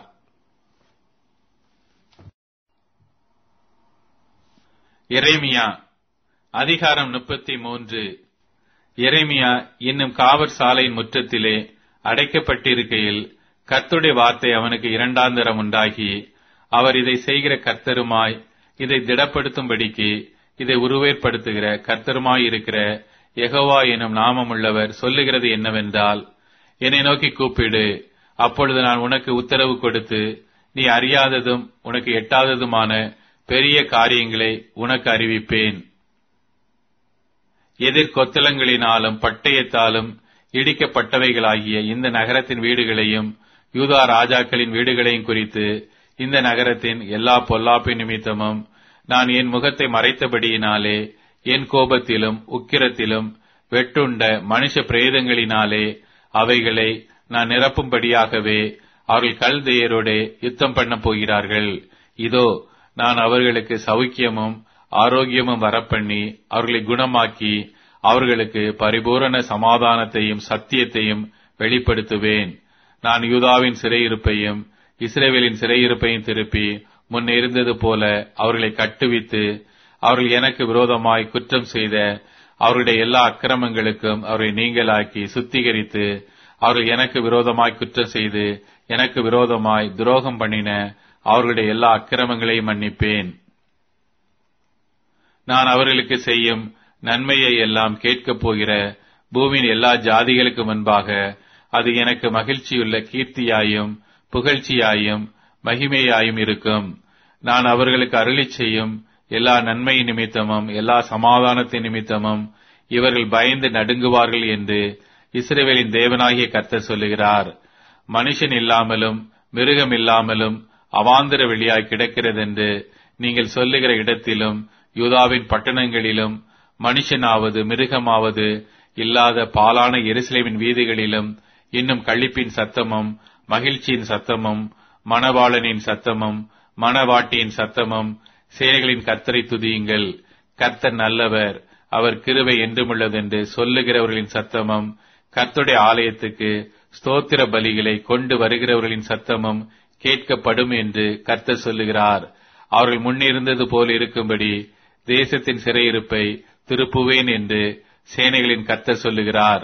எரேமியா அதிகாரம் முப்பத்தி மூன்று எரேமியா இன்னும் காவற் சாலையின் முற்றத்திலே அடைக்கப்பட்டிருக்கையில் கர்த்தருடைய வார்த்தை அவனுக்கு இரண்டாந்தரம் உண்டாகி அவர் இதை செய்கிற கர்த்தருமாய் இதை திடப்படுத்தும்படிக்கு இதை உருவேற்படுத்துகிற கர்த்தருமாய் இருக்கிற யெகோவா எனும் நாமமுள்ளவர் சொல்லுகிறது என்னவென்றால் என்னை நோக்கி கூப்பிடு அப்பொழுது நான் உனக்கு உத்தரவு கொடுத்து நீ அறியாததும் உனக்கு எட்டாததுமான பெரிய காரியங்களை உனக்கு அறிவிப்பேன் எதிர்கொத்தலங்களினாலும் பட்டயத்தாலும் இடிக்கப்பட்டவைகளாகிய இந்த நகரத்தின் வீடுகளையும் யூதா ராஜாக்களின் வீடுகளையும் குறித்து இந்த நகரத்தின் எல்லா பொல்லாப்பு நிமித்தமும் நான் என் முகத்தை மறைத்தபடியினாலே என் கோபத்திலும் உக்கிரத்திலும் வெட்டுண்ட மனுஷ பிரேதங்களினாலே அவைகளை நான் நிரப்பும்படியாகவே அவர்கள் கல்தேயரோடே யுத்தம் பண்ண போகிறார்கள் இதோ நான் அவர்களுக்கு சௌக்கியமும் ஆரோக்கியமும் வரப்பண்ணி அவர்களை குணமாக்கி அவர்களுக்கு பரிபூரண சமாதானத்தையும் சத்தியத்தையும் வெளிப்படுத்துவேன் நான் யூதாவின் சிறையிருப்பையும் இஸ்ரேவேலின் சிறையிருப்பையும் திருப்பி முன் இருந்தது போல அவர்களை கட்டுவித்து அவர்கள் எனக்கு விரோதமாய் குற்றம் செய்த அவருடைய எல்லா அக்கிரமங்களுக்கும் அவரை நீங்களாக்கி சுத்திகரித்து அவர்கள் எனக்கு விரோதமாய் குற்றம் செய்து எனக்கு விரோதமாய் துரோகம் பண்ணின அவர்களுடைய எல்லா அக்கிரமங்களையும் மன்னிப்பேன் நான் அவர்களுக்கு செய்யும் நன்மையை எல்லாம் கேட்கப் போகிற பூமியின் எல்லா ஜாதிகளுக்கு முன்பாக அது எனக்கு மகிழ்ச்சியுள்ள கீர்த்தியாயும் புகழ்ச்சியாயும் மகிமையாயும் இருக்கும் நான் அவர்களுக்கு அருளி செய்யும் எல்லா நன்மை நிமித்தமும் எல்லா சமாதானத்தின் நிமித்தமும் இவர்கள் பயந்து நடுங்குவார்கள் என்று இஸ்ரேவேலின் தேவனாகிய கர்த்தர் சொல்லுகிறார் மனுஷன் இல்லாமலும் மிருகம் இல்லாமலும் அவாந்திர வெளியாய் கிடக்கிறதென்று நீங்கள் சொல்லுகிற இடத்திலும் யூதாவின் பட்டணங்களிலும் மனுஷனாவது மிருகமாவது இல்லாத பாலான எருசலேமின் வீதிகளிலும் இன்னும் கழிப்பின் சத்தமும் மகிழ்ச்சியின் சத்தமும் மணவாளனின் சத்தமும் மணவாட்டியின் சத்தமும் சேனைகளின் கர்த்தரை துதியுங்கள் கர்த்தர் நல்லவர் அவர் கிருவை என்றுமுள்ளதென்று சொல்லுகிறவர்களின் சத்தமும் கர்த்தருடைய ஆலயத்துக்கு ஸ்தோத்திர பலிகளை கொண்டு வருகிறவர்களின் சத்தமும் கேட்கப்படும் என்று கர்த்தர் சொல்லுகிறார் அவர்கள் முன்னிருந்தது போல் இருக்கும்படி தேசத்தின் சிறையிருப்பை திருப்புவேன் என்று சேனைகளின் கர்த்தர் சொல்லுகிறார்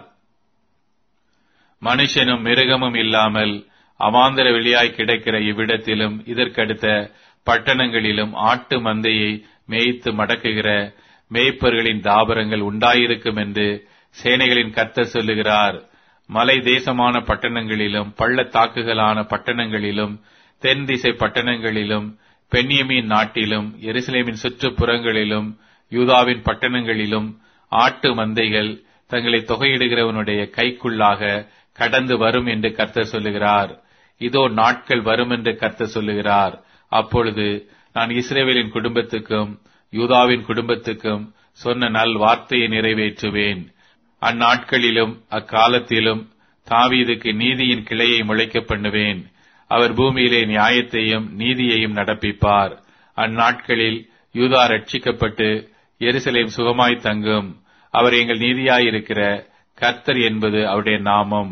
மனுஷனும் மிருகமும் இல்லாமல் அவாந்தர வெளியாய் கிடக்கிற இவ்விடத்திலும் இதற்கடுத்த பட்டணங்களிலும் ஆட்டு மந்தையை மேய்த்து மடக்குகிற மேய்ப்பர்களின் தாபரங்கள் உண்டாயிருக்கும் என்று சேனைகளின் கர்த்தர் சொல்லுகிறார் மலை தேசமான பட்டணங்களிலும் பள்ளத்தாக்குகளான பட்டணங்களிலும் தென் திசை பட்டணங்களிலும் பெண்ணியமின் நாட்டிலும் எருசலேமின் சுற்றுப்புறங்களிலும் யூதாவின் பட்டணங்களிலும் ஆட்டு மந்தைகள் தங்களை தொகையிடுகிறவனுடைய கைக்குள்ளாக கடந்து வரும் என்று கர்த்தர் சொல்லுகிறார் இதோ நாட்கள் வரும் என்று கர்த்தர் சொல்லுகிறார் அப்பொழுது நான் இஸ்ரேவேலின் குடும்பத்துக்கும் யூதாவின் குடும்பத்துக்கும் சொன்ன நல் வார்த்தையை நிறைவேற்றுவேன் அந்நாட்களிலும் அக்காலத்திலும் தாவீதுக்கு நீதியின் கிளையை முளைக்க பண்ணுவேன் அவர் பூமியிலே நியாயத்தையும் நீதியையும் நடப்பிப்பார் அந்நாட்களில் யூதா ரட்சிக்கப்பட்டு எருசலேம் சுகமாய் தங்கும் அவர் எங்கள் நீதியாயிருக்கிற கர்த்தர் என்பது அவருடைய நாமம்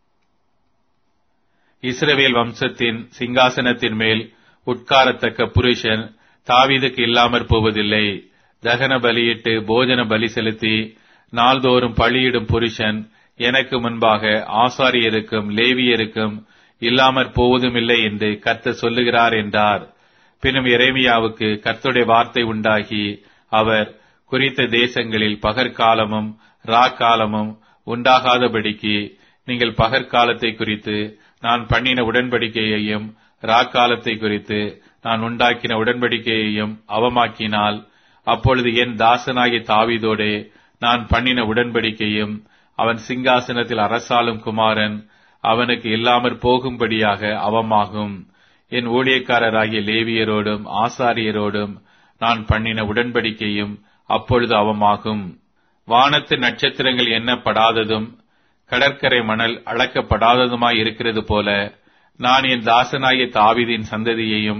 இஸ்ரவேல் வம்சத்தின் சிங்காசனத்தின் மேல் உட்காரத்தக்க புருஷன் தாவீதுக்கு இல்லாமற் போவதில்லை தகன பலியிட்டு போஜன பலி செலுத்தி நாள்தோறும் பலியிடும் புருஷன் எனக்கு முன்பாக ஆசாரியருக்கும் லேவியருக்கும் இல்லாமற் போவதுமில்லை என்று கர்த்தர் சொல்லுகிறார் என்றார் பின்னும் எரேமியாவுக்கு கர்த்தருடைய வார்த்தை உண்டாகி அவர் குறித்த தேசங்களில் பகற்காலமும் ராக்காலமும் உண்டாகாதபடிக்கு நீங்கள் பகற்காலத்தை குறித்து நான் பண்ணின உடன்படிக்கையையும் ராக்காலத்தை குறித்து நான் உண்டாக்கின உடன்படிக்கையையும் அவமாக்கினால் அப்பொழுது என் தாசனாகிய தாவீதோடே நான் பண்ணின உடன்படிக்கையும் அவன் சிங்காசனத்தில் அரசாளும் குமாரன் அவனுக்கு இல்லாமற் போகும்படியாக அவமாகும் என் ஊழியக்காரராகிய லேவியரோடும் ஆசாரியரோடும் நான் பண்ணின உடன்படிக்கையும் அப்பொழுது அவமாகும் வானத்து நட்சத்திரங்கள் எண்ணப்படாததும் கடற்கரை மணல் அளக்கப்படாததுமாய் இருக்கிறது போல நான் என் தாசனாகிய தாவீதின் சந்ததியையும்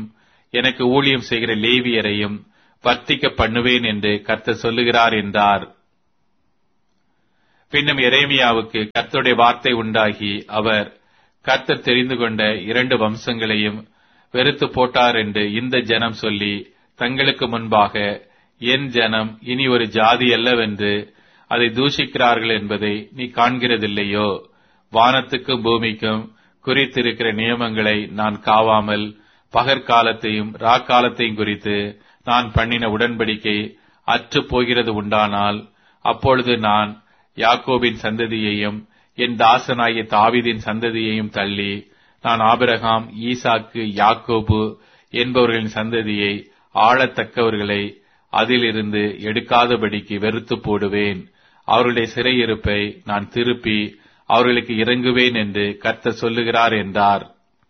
எனக்கு ஊழியம் செய்கிற லேவியரையும் வர்த்திக்க பண்ணுவேன் என்று கர்த்தர் சொல்லுகிறார் என்றார் பின்னும் எரேமியாவுக்கு கர்த்தருடைய வார்த்தை உண்டாகி அவர் கர்த்தர் தெரிந்து கொண்ட இரண்டு வம்சங்களையும் வெறுத்து போட்டார் என்று இந்த ஜனம் சொல்லி தங்களுக்கு முன்பாக என் ஜனம் இனி ஒரு ஜாதி அல்லவென்று அதை தூஷிக்கிறார்கள் என்பதை நீ காண்கிறதில்லையோ வானத்துக்கும் பூமிக்கும் குறித்திருக்கிற நியமங்களை நான் காவாமல் பகற்காலத்தையும் ராக்காலத்தையும் குறித்து நான் பண்ணின உடன்படிக்கை அற்று போகிறது உண்டானால் அப்பொழுது நான் யாக்கோபின் சந்ததியையும் என் தாசனாகிய தாவிதின் சந்ததியையும் தள்ளி நான் ஆபிரகாம் ஈசாக்கு யாக்கோபு என்பவர்களின் சந்ததியை ஆளத்தக்கவர்களை அதிலிருந்து எடுக்காதபடிக்கு வெறுத்து போடுவேன் அவர்களுடைய சிறையிருப்பை நான் திருப்பி அவர்களுக்கு இறங்குவேன் என்று கர்த்தர் சொல்லுகிறார் என்றார்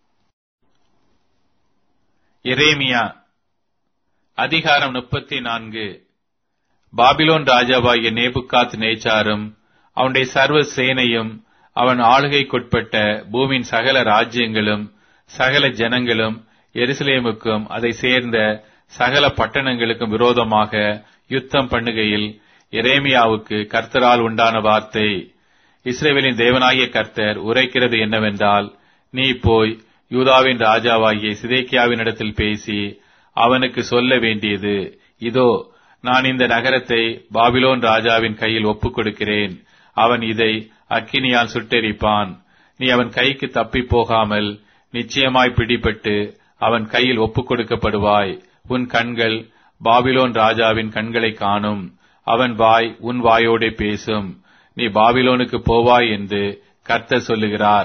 எரேமியா அதிகாரம் முப்பத்தி நான்கு பாபிலோன் ராஜாவாகிய நேபுகாத் நேச்சாரும் அவனுடைய சர்வ சேனையும் அவன் ஆளுகைக்குட்பட்ட பூமியின் சகல ராஜ்யங்களும் சகல ஜனங்களும் எருசலேமுக்கும் அதை சேர்ந்த சகல பட்டணங்களுக்கும் விரோதமாக யுத்தம் பண்ணுகையில் எரேமியாவுக்கு கர்த்தரால் உண்டான வார்த்தை இஸ்ரேவேலின் தேவனாகிய கர்த்தர் உரைக்கிறது என்னவென்றால் நீ போய் யூதாவின் ராஜாவாகிய சிதேக்கியாவினிடத்தில் பேசி அவனுக்கு சொல்ல வேண்டியது இதோ நான் இந்த நகரத்தை பாபிலோன் ராஜாவின் கையில் ஒப்புக் கொடுக்கிறேன் அவன் இதை அக்கினியால் சுட்டெரிப்பான் நீ அவன் கைக்கு தப்பி போகாமல் நிச்சயமாய் பிடிபட்டு அவன் கையில் ஒப்புக் கொடுக்கப்படுவாய் உன் கண்கள் பாபிலோன் ராஜாவின் கண்களை காணும் அவன் வாய் உன் வாயோடே பேசும் நீ பாபிலோனுக்கு போவாய் என்று கர்த்தர் சொல்லுகிறார்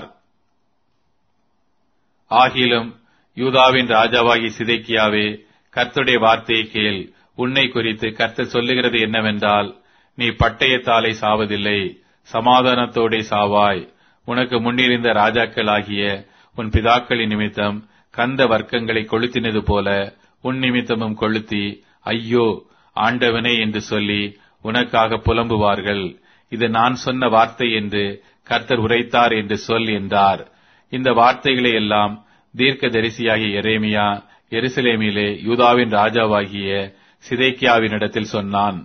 ஆகிலும் யூதாவின் ராஜாவாகி சிதைக்கியாவே கர்த்தருடைய வார்த்தையை கேள் உன்னை குறித்து கர்த்தர் சொல்லுகிறது என்னவென்றால் நீ பட்டயத்தாலே சாவதில்லை சமாதானத்தோடே சாவாய் உனக்கு முன்னிருந்த ராஜாக்களாகிய உன் பிதாக்களின் நிமித்தம் கந்த வர்க்கங்களை கொளுத்தினது போல உன் நிமித்தமும் கொளுத்தி ஐயோ ஆண்டவனே என்று சொல்லி உனக்காக புலம்புவார்கள் இது நான் சொன்ன வார்த்தை என்று கர்த்தர் உரைத்தார் என்று சொல் என்றார் இந்த வார்த்தைகளை எல்லாம் தீர்க்க தரிசியாகிய எரேமியா எருசலேமிலே யூதாவின் ராஜாவாகிய சிதைக்கியாவினிடத்தில் சொன்னான்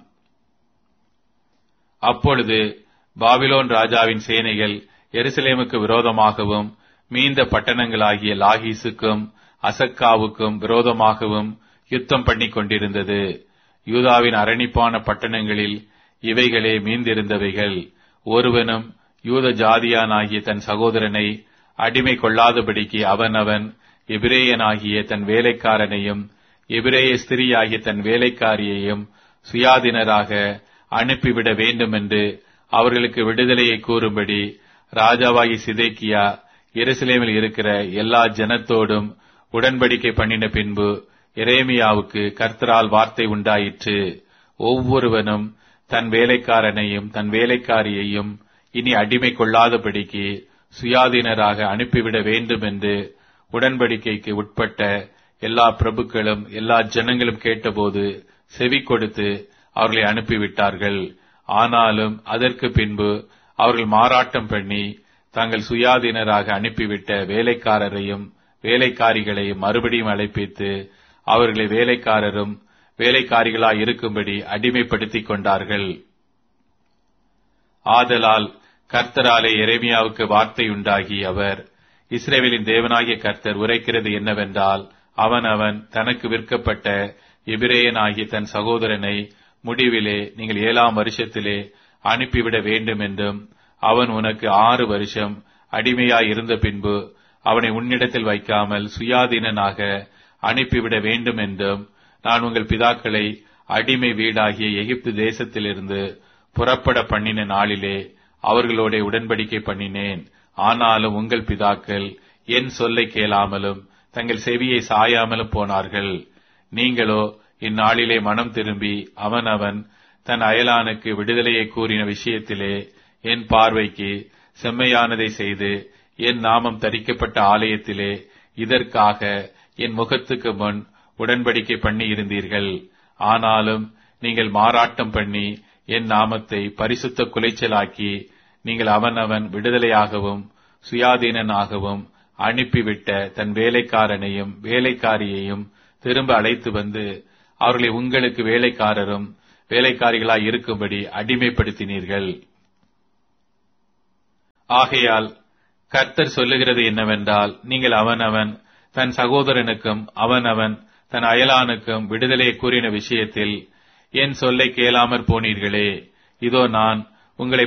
அப்பொழுது பாபிலோன் ராஜாவின் சேனைகள் எருசலேமுக்கு விரோதமாகவும் மீந்த பட்டணங்களாகிய லாகீசுக்கும் அசக்காவுக்கும் விரோதமாகவும் யுத்தம் பண்ணிக் கொண்டிருந்தது யூதாவின் அரணிப்பான பட்டணங்களில் இவைகளே மீந்திருந்தவைகள் ஒருவனும் யூத ஜாதியானாகிய தன் சகோதரனை அடிமை கொள்ளாதபடிக்கு அவனவன் எபிரேயனாகிய தன் வேலைக்காரனையும் எபிரேய ஸ்திரியாகிய தன் வேலைக்காரியையும் சுயாதீனராக அனுப்பிவிட வேண்டும் என்று அவர்களுக்கு விடுதலையை கூறும்படி ராஜாவாகி சிதேக்கியா எருசலேமில் இருக்கிற எல்லா ஜனத்தோடும் உடன்படிக்கை பண்ணின பின்பு எரேமியாவுக்கு கர்த்தரால் வார்த்தை உண்டாயிற்று ஒவ்வொருவனும் தன் வேலைக்காரனையும் தன் வேலைக்காரியையும் இனி அடிமை கொள்ளாதபடிக்கு சுயாதீனராக அனுப்பிவிட வேண்டும் என்று உடன்படிக்கைக்கு உட்பட்ட எல்லா பிரபுக்களும் எல்லா ஜனங்களும் கேட்டபோது செவி கொடுத்து அவர்களை அனுப்பிவிட்டார்கள் ஆனாலும் அதற்கு பின்பு அவர்கள் மாறாட்டம் பண்ணி தாங்கள் சுயாதீனராக அனுப்பிவிட்ட வேலைக்காரரையும் வேலைக்காரிகளையும் மறுபடியும் அழைப்பித்து அவர்களை வேலைக்காரரும் வேலைக்காரிகளாய் இருக்கும்படி அடிமைப்படுத்திக் கொண்டார்கள் ஆதலால் கர்த்தராலே எரேமியாவுக்கு வார்த்தையுண்டாகி அவர் இஸ்ரேவேலின் தேவனாகிய கர்த்தர் உரைக்கிறது என்னவென்றால் அவன் அவன் தனக்கு விற்கப்பட்ட எபிரேயனாகிய தன் சகோதரனை முடிவிலே நீங்கள் ஏழாம் வருஷத்திலே அனுப்பிவிட வேண்டும் என்றும் அவன் உனக்கு ஆறு வருஷம் அடிமையாய் இருந்த பின்பு அவனை உன்னிடத்தில் வைக்காமல் சுயாதீனனாக அனுப்பிவிட வேண்டும் என்றும் நான் உங்கள் பிதாக்களை அடிமை வீடாகிய எகிப்து தேசத்திலிருந்து புறப்பட பண்ணின நாளிலே அவர்களோட உடன்படிக்கை பண்ணினேன் ஆனாலும் உங்கள் பிதாக்கள் என் சொல்லை கேளாமலும் தங்கள் செவியை சாயாமலும் போனார்கள் நீங்களோ இந்நாளிலே மனம் திரும்பி அவன் அவன் தன் அயலானுக்கு விடுதலையை கூறின விஷயத்திலே என் பார்வைக்கு செம்மையானதை செய்து என் நாமம் தரிக்கப்பட்ட ஆலயத்திலே இதற்காக என் முகத்துக்கு முன் உடன்படிக்கை பண்ணி இருந்தீர்கள் ஆனாலும் நீங்கள் மாறாட்டம் பண்ணி என் நாமத்தை பரிசுத்த குலைச்சலாக்கி நீங்கள் அவனவன் விடுதலையாகவும் சுயாதீனனாகவும் அனுப்பிவிட்ட தன் வேலைக்காரனையும் வேலைக்காரியையும் திரும்ப அழைத்து வந்து அவர்களை உங்களுக்கு வேலைக்காரரும் வேலைக்காரிகளாய் இருக்கும்படி அடிமைப்படுத்தினீர்கள் ஆகையால் கர்த்தர் சொல்லுகிறது என்னவென்றால் நீங்கள் அவனவன் தன் சகோதரனுக்கும் அவனவன் தன் அயலானுக்கும் விடுதலையை கூறின விஷயத்தில் என் சொல்லை கேளாமற் போனீர்களே இதோ நான் உங்களை